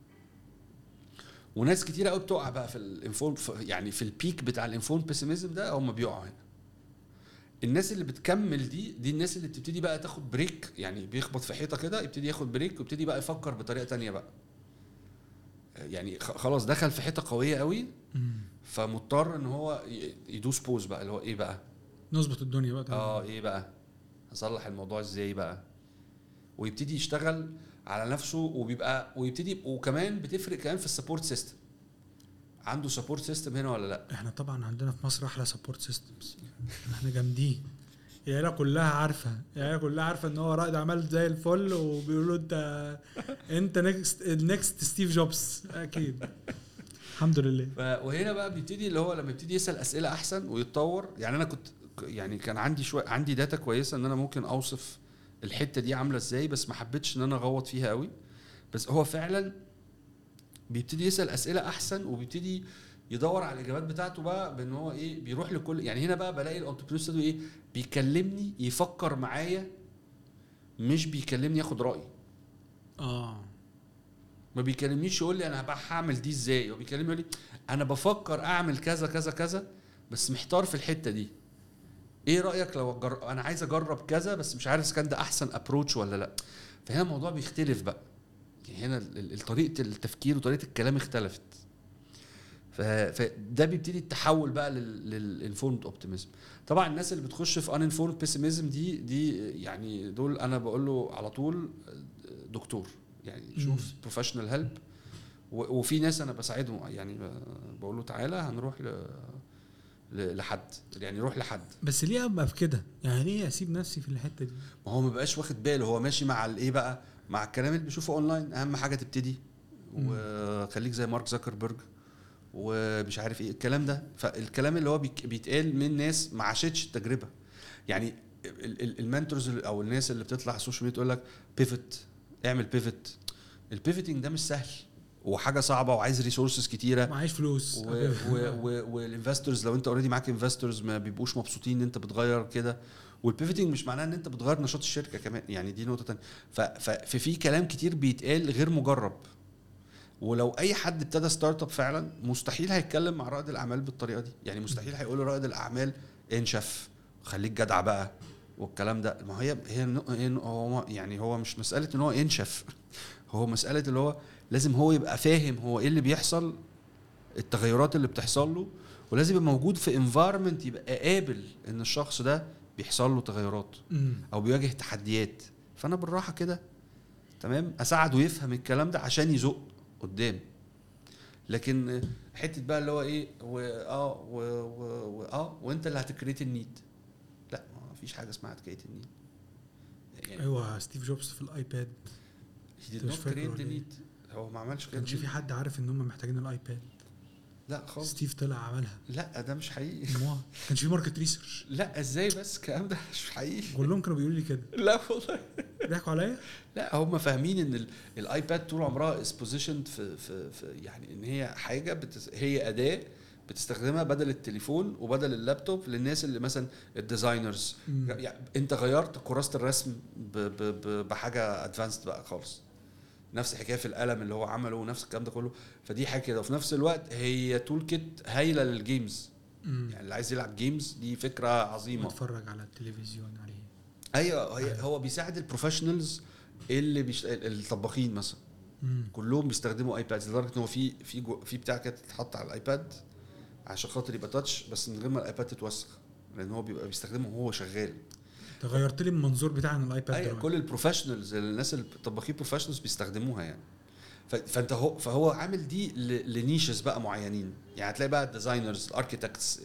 وناس كتير قوي بتقع بقى في الانفورم يعني في البيك بتاع الانفورم بيسيميزم ده هم بيقعوا هنا الناس اللي بتكمل دي دي الناس اللي بتبتدي بقى تاخد بريك يعني بيخبط في حيطه كده يبتدي ياخد بريك ويبتدي بقى يفكر بطريقه تانية بقى يعني خ- خلاص دخل في حيطه قويه قوي مم. فمضطر ان هو ي- يدوس بوز بقى اللي هو ايه بقى نظبط الدنيا بقى اه ايه بقى هصلح الموضوع ازاي بقى ويبتدي يشتغل على نفسه وبيبقى ويبتدي وكمان بتفرق كمان في السبورت سيستم عنده سبورت سيستم هنا ولا لا احنا طبعا عندنا في مصر احلى سبورت سيستمز احنا جامدين العيله كلها عارفه العيله كلها عارفه ان هو رائد اعمال زي الفل وبيقولوا انت انت نيكست نيكست ستيف جوبز اكيد الحمد لله ف- وهنا بقى بيبتدي اللي هو لما يبتدي يسال اسئله احسن ويتطور يعني انا كنت يعني كان عندي شويه عندي داتا كويسه ان انا ممكن اوصف الحته دي عامله ازاي بس ما حبيتش ان انا اغوط فيها قوي بس هو فعلا بيبتدي يسال اسئله احسن وبيبتدي يدور على الاجابات بتاعته بقى بان هو ايه بيروح لكل يعني هنا بقى بلاقي الانتربرينور ده ايه بيكلمني يفكر معايا مش بيكلمني ياخد رايي اه ما بيكلمنيش يقول لي انا هبقى هعمل دي ازاي هو بيكلمني يقول لي انا بفكر اعمل كذا كذا كذا بس محتار في الحته دي ايه رايك لو أجر... انا عايز اجرب كذا بس مش عارف اذا كان ده احسن ابروتش ولا لا فهنا الموضوع بيختلف بقى يعني هنا ال- ال- طريقه التفكير وطريقه الكلام اختلفت ف... فده بيبتدي التحول بقى للانفورمد اوبتيميزم طبعا الناس اللي بتخش في ان انفورمد بيسيميزم دي دي يعني دول انا بقول له على طول دكتور يعني شوف بروفيشنال هيلب وفي ناس انا بساعدهم يعني ب- بقول له تعالى هنروح ل... ل- لحد يعني روح لحد بس ليه ابقى في كده يعني ليه اسيب نفسي في الحته دي ما هو ما بقاش واخد باله هو ماشي مع الايه بقى مع الكلام اللي بيشوفه اونلاين اهم حاجه تبتدي وخليك زي مارك زكربرج ومش عارف ايه الكلام ده فالكلام اللي هو بيك- بيتقال من ناس ما عاشتش التجربه يعني ال- ال- المنتورز اللي- او الناس اللي بتطلع على السوشيال ميديا تقول لك بيفت اعمل بيفت البيفتنج ده مش سهل وحاجه صعبه وعايز ريسورسز كتيره معيش فلوس والانفسترز لو انت اوريدي معاك انفسترز ما بيبقوش مبسوطين ان انت بتغير كده والبيفتنج مش معناه ان انت بتغير نشاط الشركه كمان يعني دي نقطه تانية ف- ف- ففي كلام كتير بيتقال غير مجرب ولو اي حد ابتدى ستارت اب فعلا مستحيل هيتكلم مع رائد الاعمال بالطريقه دي يعني مستحيل هيقول لرائد الاعمال انشف خليك جدع بقى والكلام ده ما هي هي هي هو يعني هو مش مساله ان هو ينشف هو مساله اللي هو لازم هو يبقى فاهم هو ايه اللي بيحصل التغيرات اللي بتحصل له ولازم يبقى موجود في انفايرمنت يبقى قابل ان الشخص ده بيحصل له تغيرات مم. او بيواجه تحديات فانا بالراحه كده تمام اساعده يفهم الكلام ده عشان يزق قدام لكن حته بقى اللي هو ايه و اه و و و اه وانت اللي هتكريت النيد لا ما فيش حاجه اسمها تكريت النيد يعني ايوه ستيف جوبز في الايباد he did أنت مش not فاكر create ولا the إيه؟ need هو ما عملش كده كانش في حد عارف ان هم محتاجين الايباد لا خالص ستيف طلع عملها لا ده مش حقيقي ما كانش في ماركت ريسيرش لا ازاي بس الكلام ده مش حقيقي كلهم كانوا بيقولوا لي كده لا والله ضحكوا عليا لا هم فاهمين ان ال- الايباد طول عمرها از بوزيشند في, في, في يعني ان هي حاجه بتس هي اداه بتستخدمها بدل التليفون وبدل اللابتوب للناس اللي مثلا الديزاينرز مم. يعني انت غيرت كراسه الرسم ب ب ب بحاجه ادفانسد بقى خالص نفس الحكايه في القلم اللي هو عمله ونفس الكلام ده كله فدي حاجه كده وفي نفس الوقت هي تول كيت هايله للجيمز مم. يعني اللي عايز يلعب جيمز دي فكره عظيمه بتفرج على التلفزيون عليه ايوه هي هو بيساعد البروفيشنالز اللي بيشت... الطباخين مثلا مم. كلهم بيستخدموا ايباد لدرجه ان هو في في جو... في بتاع كده تتحط على الايباد عشان خاطر يبقى تاتش بس من غير ما الايباد تتوسخ لان هو بيبقى بيستخدمه وهو شغال انت غيرت لي المنظور بتاع عن الايباد ايوه دلوقتي. كل البروفيشنالز الناس الطباخين بروفيشنالز بيستخدموها يعني ف... فانت هو فهو عامل دي ل... لنيشز بقى معينين يعني هتلاقي بقى الديزاينرز الاركيتكتس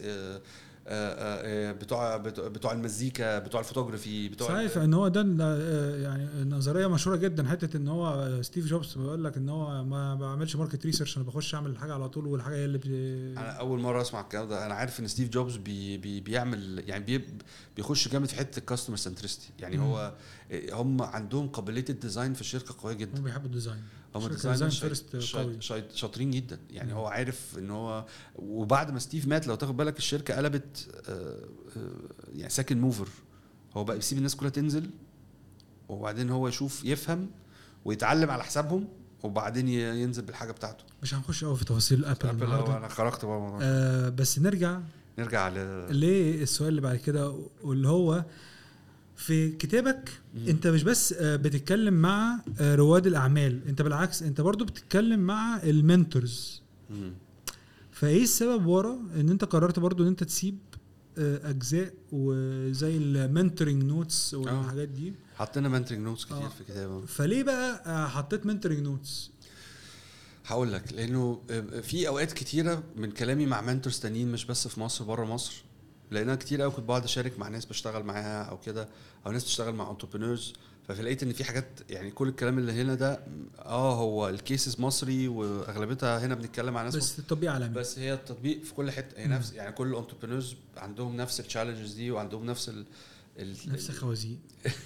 بتوع بتوع بتوع المزيكا بتوع الفوتوغرافي بتوع صحيح ان هو ده ال- آه، يعني نظريه مشهوره جدا حته ان هو آه، ستيف جوبز بيقول لك ان هو ما بعملش ماركت ريسيرش انا بخش اعمل الحاجه على طول والحاجه هي اللي بي... انا اول مره اسمع الكلام ده انا عارف ان ستيف جوبز بي بي بيعمل يعني بي بيخش جامد في حته الكاستمر سنترستي يعني مم. هو هم عندهم قابليه الديزاين في الشركه قويه جدا هم بيحبوا الديزاين هم شركة ديزاينرز ديزاين شايط- فيرست شايط- قوي. شايط- شاطرين جدا يعني مم. هو عارف ان هو وبعد ما ستيف مات لو تاخد بالك الشركه قلبت آه، آه، يعني ساكن موفر هو بقى بيسيب الناس كلها تنزل وبعدين هو يشوف يفهم ويتعلم على حسابهم وبعدين ي- ينزل بالحاجه بتاعته مش هنخش قوي في تفاصيل ابل أبل هو النهارده انا خرجت بقى الموضوع آه بس نرجع نرجع ل للسؤال اللي بعد كده واللي هو في كتابك مم. انت مش بس آه، بتتكلم مع آه، رواد الاعمال انت بالعكس انت برضو بتتكلم مع المنتورز مم. فايه السبب ورا ان انت قررت برضو ان انت تسيب آه، اجزاء وزي المنتورنج نوتس والحاجات دي حطينا منترنج نوتس كتير آه. في كتابه فليه بقى آه، حطيت منتورنج نوتس هقول لك لانه في اوقات كتيره من كلامي مع منتورز تانيين مش بس في مصر بره مصر لان انا كتير قوي كنت بقعد اشارك مع ناس بشتغل معاها او كده او ناس بتشتغل مع انتربرينورز فلقيت ان في حاجات يعني كل الكلام اللي هنا ده اه هو الكيسز مصري واغلبيتها هنا بنتكلم عن ناس بس التطبيق عالمي بس هي التطبيق في كل حته هي مم. نفس يعني كل الانتربرينورز عندهم نفس التشالنجز دي وعندهم نفس ال ال نفس الخوازيق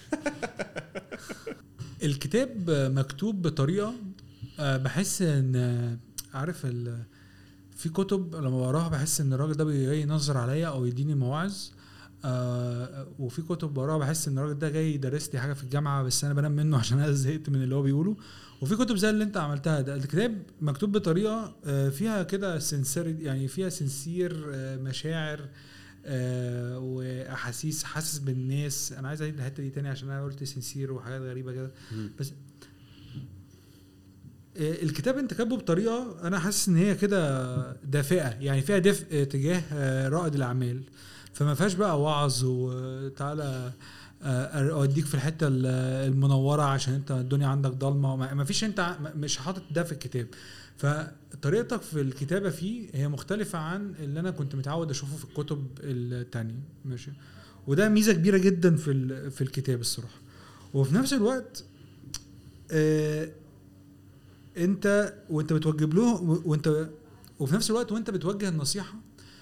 الكتاب مكتوب بطريقه آه، بحس ان آه، عارف ال في كتب لما بقراها بحس ان الراجل ده جاي ينظر عليا او يديني مواعظ آه وفي كتب بقراها بحس ان الراجل ده جاي يدرس لي حاجه في الجامعه بس انا بنام منه عشان انا زهقت من اللي هو بيقوله وفي كتب زي اللي انت عملتها ده الكتاب مكتوب بطريقه آه فيها كده سنسر يعني فيها سنسير آه مشاعر آه واحاسيس حاسس بالناس انا عايز اعيد الحته دي تاني عشان انا قلت سنسير وحاجات غريبه كده مم. بس آه، الكتاب انت كاتبه بطريقه انا حاسس ان هي كده دافئه يعني فيها دفء تجاه آه، رائد الاعمال فما فيهاش بقى وعظ وتعالى آه، اوديك في الحته ال- المنوره عشان انت الدنيا عندك ضلمه ما ما فيش انت ع- مش حاطط ده في الكتاب فطريقتك في الكتابه فيه هي مختلفه عن اللي انا كنت متعود اشوفه في الكتب التانية ماشي وده ميزه كبيره جدا في ال- في الكتاب الصراحه وفي نفس الوقت آه انت وانت بتوجب له وانت وفي نفس الوقت وانت بتوجه النصيحه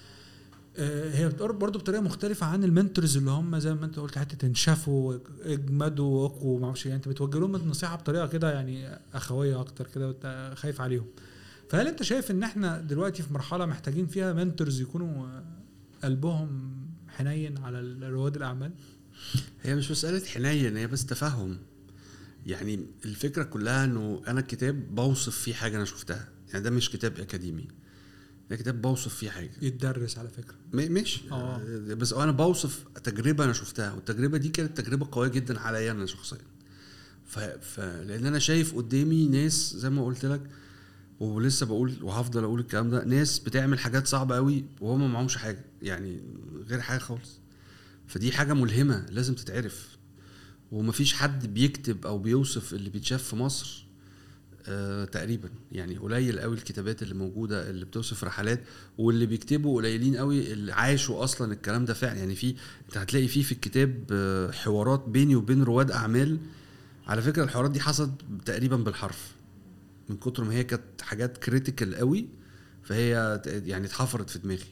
آه، هي بتقرب برضه بطريقه مختلفه عن المنتورز اللي هم زي ما انت قلت حته انشفوا اجمدوا وقوا ما اعرفش إيه. انت بتوجه لهم النصيحه بطريقه كده يعني اخويه اكتر كده وانت خايف عليهم فهل انت شايف ان احنا دلوقتي في مرحله محتاجين فيها منتورز يكونوا آه، قلبهم حنين على رواد الاعمال هي مش مسألة حنين هي بس تفهم يعني الفكرة كلها انه انا الكتاب بوصف فيه حاجة انا شفتها يعني ده مش كتاب اكاديمي ده كتاب بوصف فيه حاجة يتدرس على فكره م- ماشي آه. بس انا بوصف تجربة انا شفتها والتجربة دي كانت تجربة قوية جدا عليا انا شخصيا ف... ف... لان انا شايف قدامي ناس زي ما قلت لك ولسه بقول وهفضل اقول الكلام ده ناس بتعمل حاجات صعبة قوي وهم ما معهمش حاجة يعني غير حاجة خالص فدي حاجة ملهمة لازم تتعرف ومفيش حد بيكتب او بيوصف اللي بيتشاف في مصر آه تقريبا يعني قليل قوي الكتابات اللي موجوده اللي بتوصف رحلات واللي بيكتبوا قليلين قوي اللي عاشوا اصلا الكلام ده فعلا يعني في انت هتلاقي فيه في الكتاب آه، حوارات بيني وبين رواد اعمال على فكره الحوارات دي حصلت تقريبا بالحرف من كتر ما هي كانت حاجات كريتيكال قوي فهي ت- يعني اتحفرت في دماغي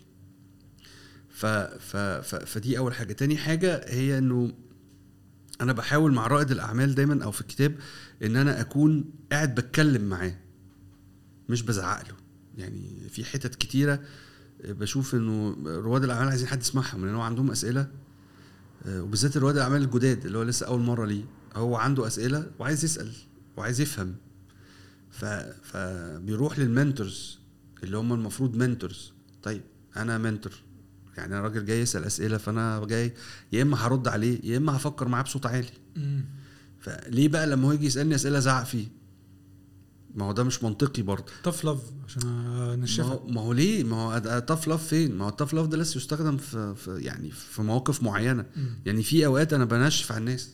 ف ف ف فدي اول حاجه تاني حاجه هي انه انا بحاول مع رائد الاعمال دايما او في الكتاب ان انا اكون قاعد بتكلم معاه مش بزعق له يعني في حتت كتيره بشوف انه رواد الاعمال عايزين حد يسمعهم لان هو عندهم اسئله آه، وبالذات رواد الاعمال الجداد اللي هو لسه اول مره ليه هو عنده اسئله وعايز يسال وعايز يفهم ف... فبيروح للمنتورز اللي هم المفروض منتورز طيب انا منتور يعني انا راجل جاي يسال اسئله فانا جاي يا اما هرد عليه يا اما هفكر معاه بصوت عالي فليه بقى لما هو يجي يسالني اسئله زعق فيه ما هو ده مش منطقي برضه تف لاف عشان ما انشفك هو, ما هو ليه ما هو التاف لاف فين ما هو التاف لاف ده لسه يستخدم في, في يعني في مواقف معينه مم. يعني في اوقات انا بنشف على الناس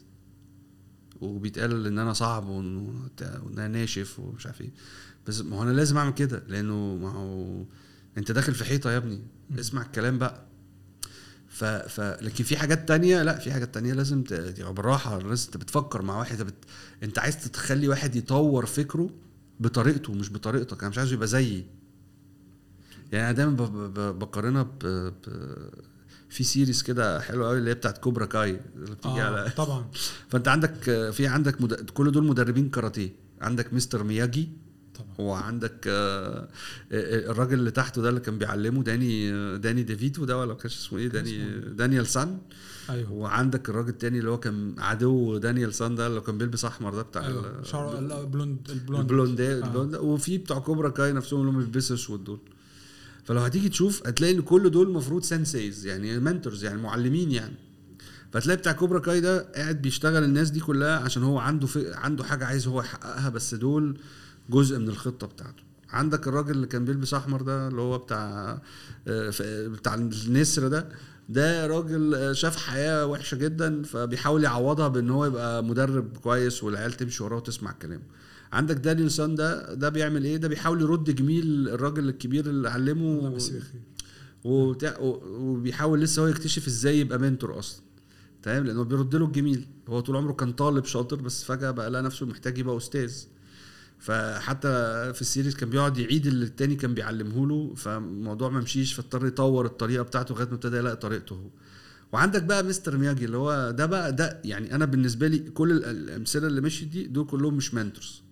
وبيتقال ان انا صعب وإنه بتاع- وان انا ناشف ومش عارف ايه بس ما هو انا لازم اعمل كده لانه ما هو انت داخل في حيطه يا ابني مم. اسمع الكلام بقى ف... ف لكن في حاجات تانية لا في حاجات تانية لازم ت... تبقى بالراحه لازم انت بتفكر مع واحد انت, بت... انت عايز تخلي واحد يطور فكره بطريقته مش بطريقتك انا مش عايزه يبقى زيي يعني انا دايما ب... ب... بقارنها ب... ب... في سيريز كده حلوه قوي اللي هي بتاعت كوبرا كاي اللي بتيجي آه على طبعا فانت عندك آه، في عندك مد... كل دول مدربين كاراتيه عندك مستر مياجي طبعا وعندك آه، آه، الراجل اللي تحته ده اللي كان بيعلمه داني آه، داني ديفيتو ده ولا كانش اسمه ايه كان داني اسمه دانيال سان ايوه وعندك الراجل التاني اللي هو كان عدو دانيال سان ده اللي كان بيلبس احمر ده بتاع ايوه ال- شعر البلوند البلوند البلوند ده آه. البلوند ده وفي بتوع كوبرا كاي نفسهم اللي هم بيلبسوا اسود دول فلو هتيجي تشوف هتلاقي ان كل دول المفروض سensei's يعني منتورز يعني معلمين يعني فتلاقي بتاع كوبرا كاي ده قاعد بيشتغل الناس دي كلها عشان هو عنده في عنده حاجه عايز هو يحققها بس دول جزء من الخطه بتاعته عندك الراجل اللي كان بيلبس احمر ده اللي هو بتاع آه، ف- بتاع النسر ده ده راجل آه، شاف حياه وحشه جدا فبيحاول يعوضها بان هو يبقى مدرب كويس والعيال تمشي وراه وتسمع كلامه عندك دانيelson ده ده بيعمل ايه ده بيحاول يرد جميل الراجل الكبير اللي الله علمه يمسيه بالخير وبتاع و- وبيحاول لسه هو يكتشف ازاي يبقى منتور اصلا تمام لانه بيرد له الجميل هو طول عمره كان طالب شاطر بس فجاه بقى لقى نفسه محتاج يبقى استاذ فحتى في السيريز كان بيقعد يعيد اللي التاني كان بيعلمه له فالموضوع ما مشيش فاضطر يطور الطريقه بتاعته لغايه ما ابتدى يلاقي طريقته هو وعندك بقى مستر مياجي اللي هو ده بقى ده يعني انا بالنسبه لي كل ال- الامثله اللي مشيت دي دول كلهم مش منتورز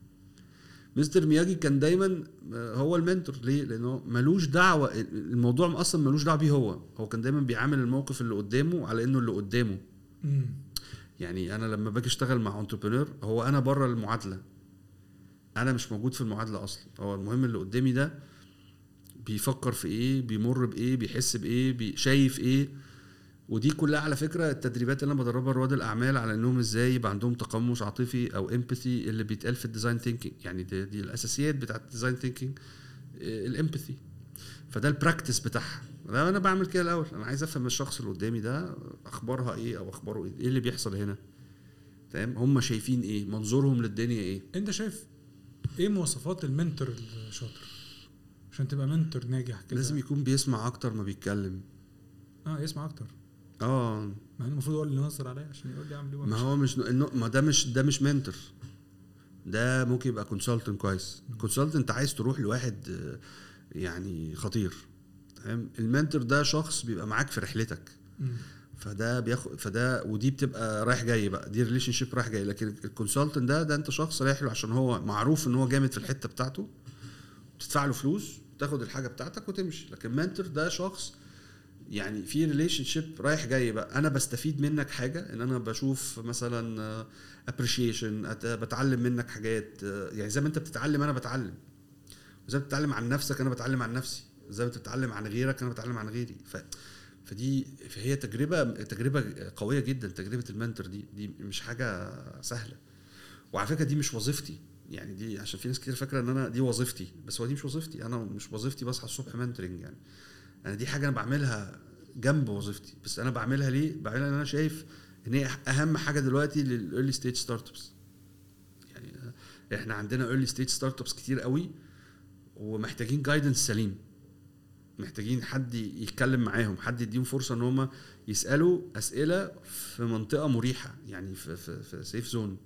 مستر مياجي كان دايما هو المنتور ليه؟ لانه ملوش دعوه الموضوع اصلا ملوش دعوه بيه هو هو كان دايما بيعامل الموقف اللي قدامه على انه اللي قدامه مم. يعني انا لما باجي اشتغل مع انتربرينور هو انا بره المعادله انا مش موجود في المعادله اصلا هو المهم اللي قدامي ده بيفكر في ايه بيمر بايه بيحس بايه بي شايف ايه ودي كلها على فكره التدريبات اللي انا بدربها رواد الاعمال على انهم ازاي يبقى عندهم تقمص عاطفي او امباثي اللي بيتقال في الديزاين ثينكينج يعني دي, دي الاساسيات بتاعت الديزاين ثينكينج الامباثي فده البراكتس بتاعها ده انا بعمل كده الاول انا عايز افهم الشخص اللي قدامي ده اخبارها ايه او اخباره ايه ايه اللي بيحصل هنا تمام هم شايفين ايه منظورهم للدنيا ايه انت شايف ايه مواصفات المنتور الشاطر عشان تبقى منتور ناجح كده لازم يكون بيسمع اكتر ما بيتكلم اه يسمع اكتر اه مع ان المفروض هو اللي ينظر عليا عشان يقول لي اعمل ايه ما وأمشي. هو مش إنه- ما ده مش ده مش منتور ده ممكن يبقى كونسلتنت كويس كونسلتنت عايز تروح لواحد آه، يعني خطير تمام المنتور ده شخص بيبقى معاك في رحلتك مم. فده بياخد فده ودي بتبقى رايح جاي بقى دي ريليشن شيب رايح جاي لكن الكونسلتنت ده ده انت شخص رايح له عشان هو معروف ان هو جامد في الحته بتاعته تدفع له فلوس تاخد الحاجه بتاعتك وتمشي لكن منتور ده شخص يعني في ريليشن شيب رايح جاي بقى انا بستفيد منك حاجه ان انا بشوف مثلا ابريشيشن بتعلم منك حاجات آه، يعني زي ما انت بتتعلم انا بتعلم وزي ما بتتعلم عن نفسك انا بتعلم عن نفسي زي ما انت بتتعلم عن غيرك انا بتعلم عن غيري ف فدي فهي تجربه تجربه قويه جدا تجربه المنتور دي دي مش حاجه سهله وعلى فكره دي مش وظيفتي يعني دي عشان في ناس كتير فاكره ان انا دي وظيفتي بس هو دي مش وظيفتي انا مش وظيفتي بصحى الصبح منتورنج يعني انا دي حاجه انا بعملها جنب وظيفتي بس انا بعملها ليه بعملها ان انا شايف ان هي اهم حاجه دلوقتي للايرلي ستيج ستارت ابس يعني احنا عندنا ايرلي ستيج ستارت ابس كتير قوي ومحتاجين جايدنس سليم محتاجين حد يتكلم معاهم حد يديهم فرصه ان هم يسالوا اسئله في منطقه مريحه يعني في في, في سيف زون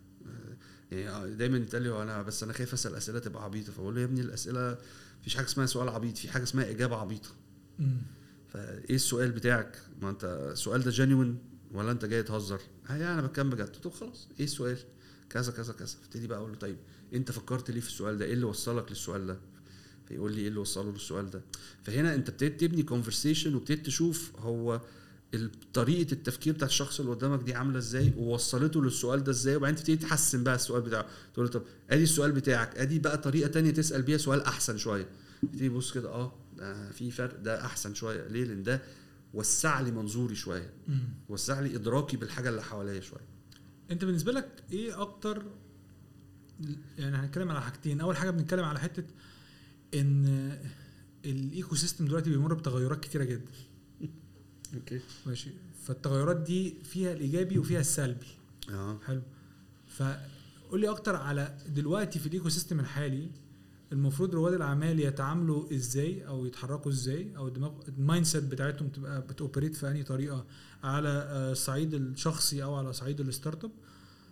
يعني دايما يتقال لي هو انا بس انا خايف اسال اسئله تبقى عبيطه فبقول له يا ابني الاسئله مفيش حاجه اسمها سؤال عبيط في حاجه اسمها اجابه عبيطه مم. فايه السؤال بتاعك ما انت السؤال ده جينيون ولا انت جاي تهزر ها يعني انا بتكلم بجد طب خلاص ايه السؤال كذا كذا كذا ابتدي بقى اقول له طيب انت فكرت ليه في السؤال ده ايه اللي وصلك للسؤال ده فيقول لي ايه اللي وصله للسؤال ده فهنا انت ابتديت تبني كونفرسيشن وابتديت تشوف هو ال- طريقه التفكير بتاع الشخص اللي قدامك دي عامله ازاي ووصلته للسؤال ده ازاي وبعدين تبتدي تحسن بقى السؤال بتاعه تقول له طب ادي السؤال بتاعك ادي بقى طريقه تانية تسال بيها سؤال احسن شويه تبتدي تبص كده اه ده في فرق ده احسن شويه ليه لان ده وسع لي منظوري شويه مم. وسع لي ادراكي بالحاجه اللي حواليا شويه انت بالنسبه لك ايه اكتر يعني هنتكلم على حاجتين اول حاجه بنتكلم على حته ان الايكو سيستم دلوقتي بيمر بتغيرات كتيره جدا اوكي ماشي فالتغيرات دي فيها الايجابي وفيها السلبي اه حلو فقول لي اكتر على دلوقتي في الايكو سيستم الحالي المفروض رواد الاعمال يتعاملوا ازاي او يتحركوا ازاي او الدماغ المايند سيت بتاعتهم تبقى بتوبريت في انهي طريقه على آه، الصعيد الشخصي او على صعيد الستارت اب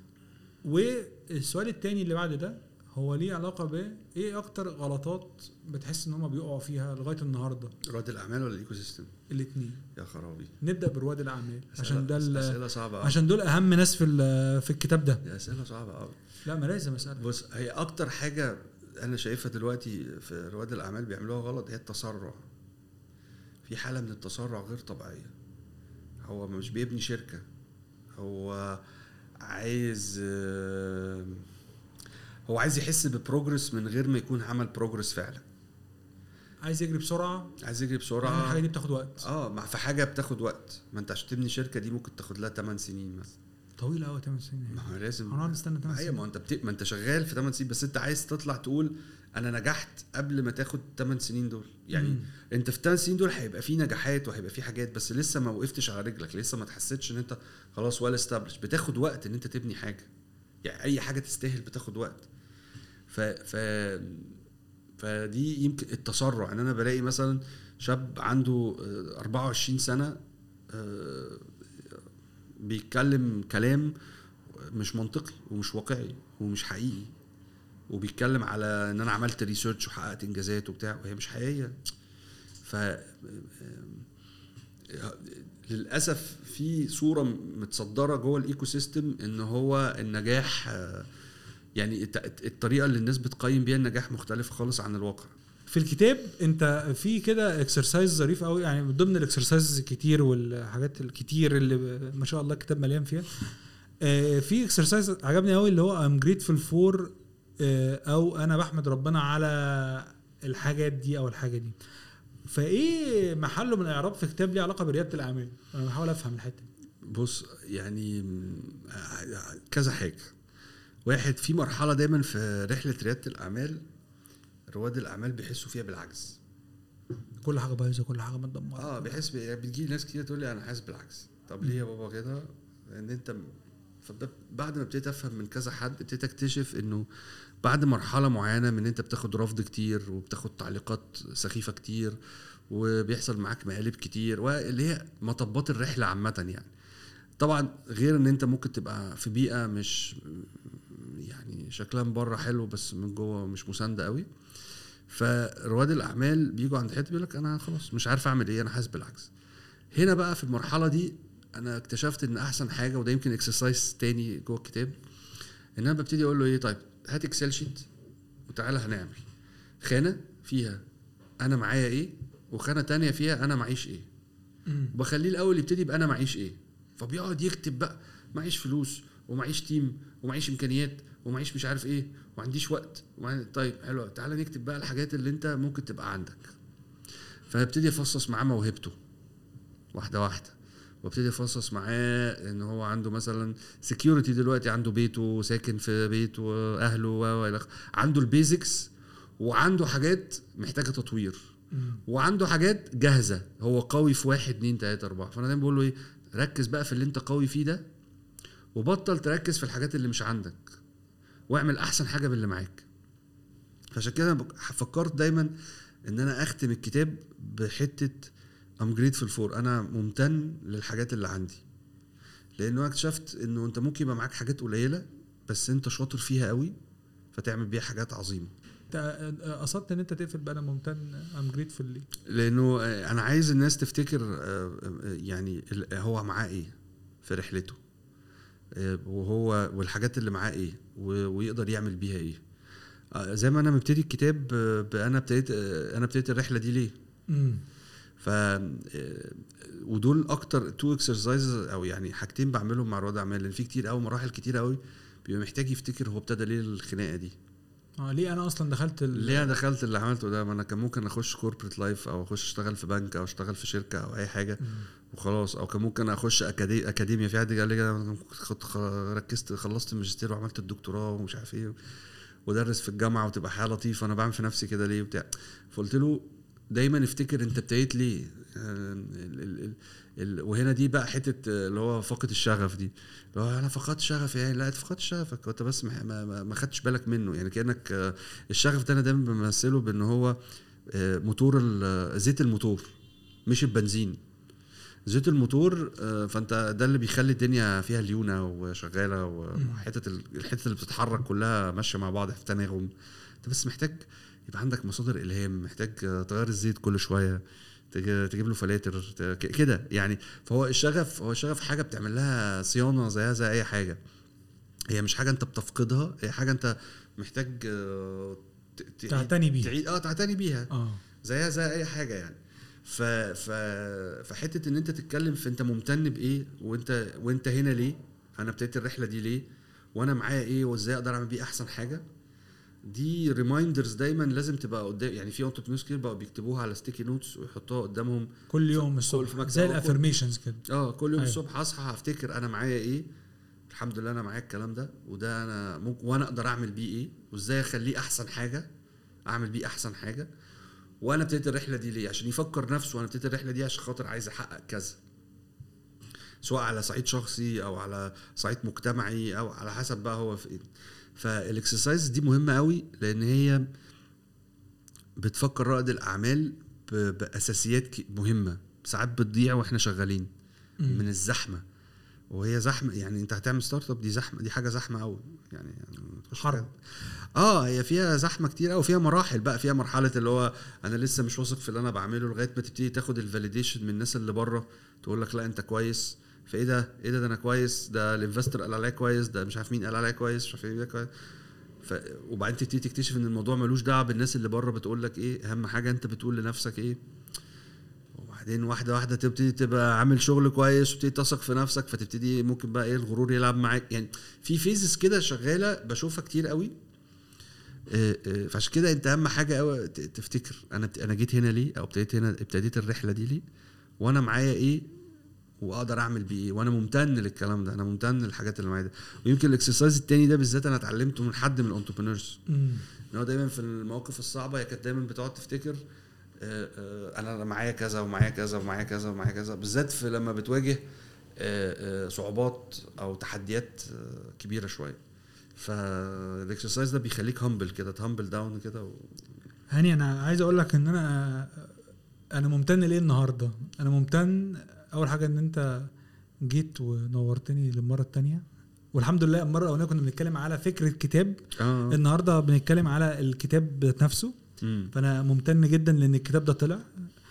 والسؤال التاني اللي بعد ده هو ليه علاقه ب ايه اكتر غلطات بتحس ان هم بيقعوا فيها لغايه النهارده رواد الاعمال ولا الايكو سيستم الاثنين يا خرابي نبدا برواد الاعمال عشان ده ال- اسئله صعبه قوي عشان دول اهم ناس في ال- في الكتاب ده دي اسئله صعبه قوي لا ما لازم اسالك بص هي اكتر حاجه انا شايفها دلوقتي في رواد الاعمال بيعملوها غلط هي التسرع في حاله من التسرع غير طبيعيه هو مش بيبني شركه هو عايز آه، هو عايز يحس ببروجرس من غير ما يكون عمل بروجرس فعلا عايز يجري بسرعه عايز يجري مع إن بسرعه الحاجه دي بتاخد وقت اه مع في حاجه بتاخد وقت ما انت عشان تبني شركه دي ممكن تاخد لها 8 سنين مثلا طويله قوي 8 سنين ما هو لازم هنقعد نستنى 8 ايوه سنين ما هو انت بت... ما انت شغال في 8 سنين بس انت عايز تطلع تقول انا نجحت قبل ما تاخد 8 سنين دول يعني مم. انت في الثمان سنين دول هيبقى في نجاحات وهيبقى في حاجات بس لسه ما وقفتش على رجلك لسه ما تحسيتش ان انت خلاص ولا استابلش بتاخد وقت ان انت تبني حاجه يعني اي حاجه تستاهل بتاخد وقت ف ف فدي يمكن التسرع ان انا بلاقي مثلا شاب عنده آه، 24 سنه آه، بيتكلم كلام مش منطقي ومش واقعي ومش حقيقي وبيتكلم على ان انا عملت ريسيرش وحققت انجازات وبتاع وهي مش حقيقيه ف للاسف في صوره متصدره جوه الايكو سيستم ان هو النجاح آه، يعني الت- الطريقه اللي الناس بتقيم بيها النجاح مختلفه خالص عن الواقع في الكتاب انت في كده اكسرسايز ظريف قوي يعني من ضمن الاكسرسايز الكتير والحاجات الكتير اللي ما شاء الله الكتاب مليان فيها آه، في اكسرسايز عجبني قوي اللي هو ام جريتفul فور او انا بحمد ربنا على الحاجات دي او الحاجه دي فايه محله من الاعراب في كتاب ليه علاقه برياده الاعمال انا بحاول افهم الحته دي بص يعني م- كذا حاجه واحد في مرحله دايما في رحله رياده الاعمال رواد الاعمال بيحسوا فيها بالعجز كل حاجه بايظه كل حاجه متدمره اه بيحس بي- بتجي ناس كتير تقول لي انا حاسس بالعكس طب ليه يا بابا كده ان انت م- فب- بعد ما ابتديت افهم من كذا حد ابتديت اكتشف انه بعد مرحله معينه من انت بتاخد رفض كتير وبتاخد تعليقات سخيفه كتير وبيحصل معاك مقالب كتير واللي هي مطبات الرحله عامه يعني طبعا غير ان انت ممكن تبقى في بيئه مش يعني شكلها من بره حلو بس من جوه مش مسانده قوي فرواد الاعمال بيجوا عند حته بيقول لك انا خلاص مش عارف اعمل ايه انا حاسس بالعكس هنا بقى في المرحله دي انا اكتشفت ان احسن حاجه وده يمكن اكسرسايز تاني جوه الكتاب ان انا ببتدي اقول له ايه طيب هات اكسل شيت وتعالى هنعمل خانه فيها انا معايا ايه وخانه تانية فيها انا معيش ايه مم. وبخليه الاول يبتدي بانا معيش ايه فبيقعد يكتب بقى معيش فلوس ومعيش تيم ومعيش امكانيات ومعيش مش عارف ايه ومعنديش وقت ومع... طيب حلو أوي. تعالى نكتب بقى الحاجات اللي انت ممكن تبقى عندك فابتدي افصص معاه موهبته واحده واحده وابتدي افصص معاه ان هو عنده مثلا سكيورتي دلوقتي عنده بيته ساكن في بيت واهله و و- إلى آخره. عنده البيزكس وعنده حاجات محتاجه تطوير مم. وعنده حاجات جاهزه هو قوي في واحد اتنين تلاته اربعه فانا دايما بقول له ايه ركز بقى في اللي انت قوي فيه ده وبطل تركز في الحاجات اللي مش عندك واعمل احسن حاجه باللي معاك فعشان كده أنا بك- فكرت دايما ان انا اختم الكتاب بحته ام جريتفul فور انا ممتن للحاجات اللي عندي لانه أنا اكتشفت انه انت ممكن يبقى معاك حاجات قليله بس انت شاطر فيها قوي فتعمل بيها حاجات عظيمه انت قصدت ان انت تقفل بقى انا ممتن ام جريتفul ليه لانه آه، انا عايز الناس تفتكر آه، آه، يعني ال- هو معاه ايه في رحلته آه، وهو والحاجات اللي معاه ايه و- ويقدر يعمل بيها ايه آه، زي ما انا مبتدي الكتاب آه، ب- انا ابتديت آه، انا ابتديت الرحله دي ليه مم. ف آه، ودول اكتر تو اكسرسايزز او يعني حاجتين بعملهم مع رواد اعمال لان في كتير قوي مراحل كتير قوي بيبقى محتاج يفتكر هو ابتدى ليه الخناقه دي اه ليه انا اصلا دخلت ال... ليه انا دخلت اللي عملته ده ما انا كان ممكن اخش كوربريت لايف او اخش اشتغل في بنك او اشتغل في شركه او اي حاجه مم. وخلاص او كان ممكن اخش أكادي... اكاديميا في حد قال لي كده أنا كنت خ- ركزت خلصت الماجستير وعملت الدكتوراه ومش عارف ايه ودرس في الجامعه وتبقى حياه لطيفه انا بعمل في نفسي كده ليه وبتاع فقلت له دايما افتكر انت ابتديت ليه آه، ال... ال... ال... ال... وهنا دي بقى حته آه، اللي هو فقد الشغف دي اللي هو انا فقدت شغف يعني لا انت فقدت شغفك انت بس ما, ما, ما- ما خدتش بالك منه يعني كانك آه، الشغف ده انا دايما بمثله بان هو آه، موتور ال- زيت الموتور مش البنزين زيت الموتور آه، فانت ده اللي بيخلي الدنيا فيها ليونه وشغاله وحته ال- الحته اللي بتتحرك كلها ماشيه مع بعض في تناغم انت بس محتاج يبقى عندك مصادر الهام محتاج آه، تغير الزيت كل شويه تج- تجيب له فلاتر ت- ك- كده يعني فهو الشغف هو الشغف حاجه بتعمل لها صيانه زيها زي اي حاجه هي مش حاجه انت بتفقدها هي حاجه انت محتاج آه، ت- تعيد- تعتني بيها. تعيد اه تعتني بيها اه زيها زي اي حاجه يعني ف ف فحته ان انت تتكلم في انت ممتن بايه وانت وانت هنا ليه انا ابتديت الرحله دي ليه وانا معايا ايه وازاي اقدر اعمل بيه احسن حاجه دي ريمايندرز دايما لازم تبقى قدام يعني في انتربرينورز كتير بقوا بيكتبوها على ستيكي نوتس ويحطوها قدامهم كل يوم في الصبح مكتب زي أو كل- الافرميشنز كده اه كل يوم أيوة. الصبح اصحى هفتكر انا معايا ايه الحمد لله انا معايا الكلام ده وده انا ممكن وانا اقدر اعمل بيه ايه وازاي اخليه احسن حاجه اعمل بيه احسن حاجه وانا ابتديت الرحله دي ليه عشان يفكر نفسه وانا ابتديت الرحله دي عشان خاطر عايز احقق كذا سواء على صعيد شخصي او على صعيد مجتمعي او على حسب بقى هو في ايه فالاكسرسايز دي مهمه قوي لان هي بتفكر رائد الاعمال ب- باساسيات ك- مهمه ساعات بتضيع واحنا شغالين مم. من الزحمه وهي زحمه يعني انت هتعمل ستارت اب دي زحمه دي حاجه زحمه قوي يعني تخش حرب. كده. اه هي فيها زحمه كتير قوي فيها مراحل بقى فيها مرحله اللي هو انا لسه مش واثق في اللي انا بعمله لغايه ما تبتدي تاخد الفاليديشن من الناس اللي بره تقول لك لا انت كويس فايه ده ايه ده ده انا كويس ده الانفستور قال عليا كويس ده مش عارف مين قال عليا كويس مش عارف ايه ده كويس ف... وبعدين تبتدي تكتشف ان الموضوع ملوش دعوه بالناس اللي بره بتقول لك ايه اهم حاجه انت بتقول لنفسك ايه وبعدين واحده واحده تبتدي تبقى عامل شغل كويس وتبتدي تثق في نفسك فتبتدي ممكن بقى ايه الغرور يلعب معاك يعني في فيزز كده شغاله بشوفها كتير قوي آه، آه، فعشان كده انت اهم حاجه قوي تفتكر انا بت- انا جيت هنا ليه او ابتديت هنا ابتديت الرحله دي ليه وانا معايا ايه واقدر اعمل بيه ايه وانا ممتن للكلام ده انا ممتن للحاجات اللي معايا ده ويمكن الاكسرسايز التاني ده بالذات انا اتعلمته من حد من الانتربرينورز مم. ان هو دايما في المواقف الصعبه هي كانت دايما بتقعد تفتكر آه، آه، انا معايا كذا ومعايا كذا ومعايا كذا ومعايا كذا بالذات في لما بتواجه آه، آه، صعوبات او تحديات آه، كبيره شويه فالاكسرسايز ده بيخليك همبل كده تهمبل داون كده و... هاني انا عايز اقول لك ان انا انا ممتن ليه النهارده انا ممتن اول حاجه ان انت جيت ونورتني للمره التانية والحمد لله المره الاولانيه كنا بنتكلم على فكره كتاب اه النهارده بنتكلم على الكتاب ذات نفسه مم. فانا ممتن جدا لان الكتاب ده طلع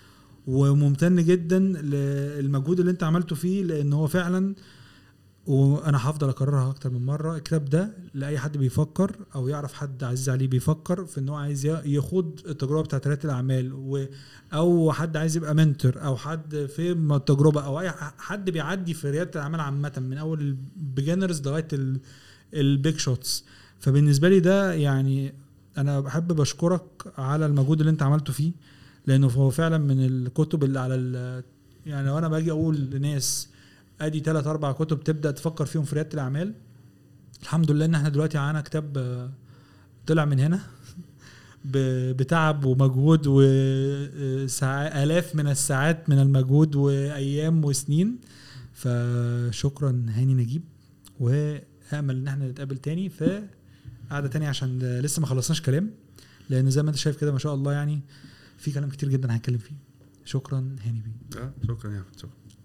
وممتن جدا للمجهود اللي انت عملته فيه لان هو فعلا وانا هفضل اكررها اكتر من مره الكتاب ده لاي حد بيفكر او يعرف حد عزيز عليه بيفكر في ان هو عايز ي- يخوض التجربه بتاعت رياده الاعمال و او حد عايز يبقى منتور او حد في التجربه او اي ح- حد بيعدي في رياده الاعمال عامه من اول البيجنرز لغايه البيج شوتس فبالنسبه لي ده يعني انا بحب بشكرك على المجهود اللي انت عملته فيه لانه هو فعلا من الكتب اللي على ال- يعني لو انا باجي اقول لناس ادي ثلاث اربع كتب تبدا تفكر فيهم في رياده الاعمال الحمد لله ان احنا دلوقتي معانا كتاب آه، طلع من هنا ب- بتعب ومجهود وآلاف من الساعات من المجهود وايام وسنين فشكرا هاني نجيب وامل ان احنا نتقابل تاني في قعده تانية عشان لسه ما خلصناش كلام لان زي ما انت شايف كده ما شاء الله يعني في كلام كتير جدا هنتكلم فيه شكرا هاني بيه آه، شكرا يا احمد شكرا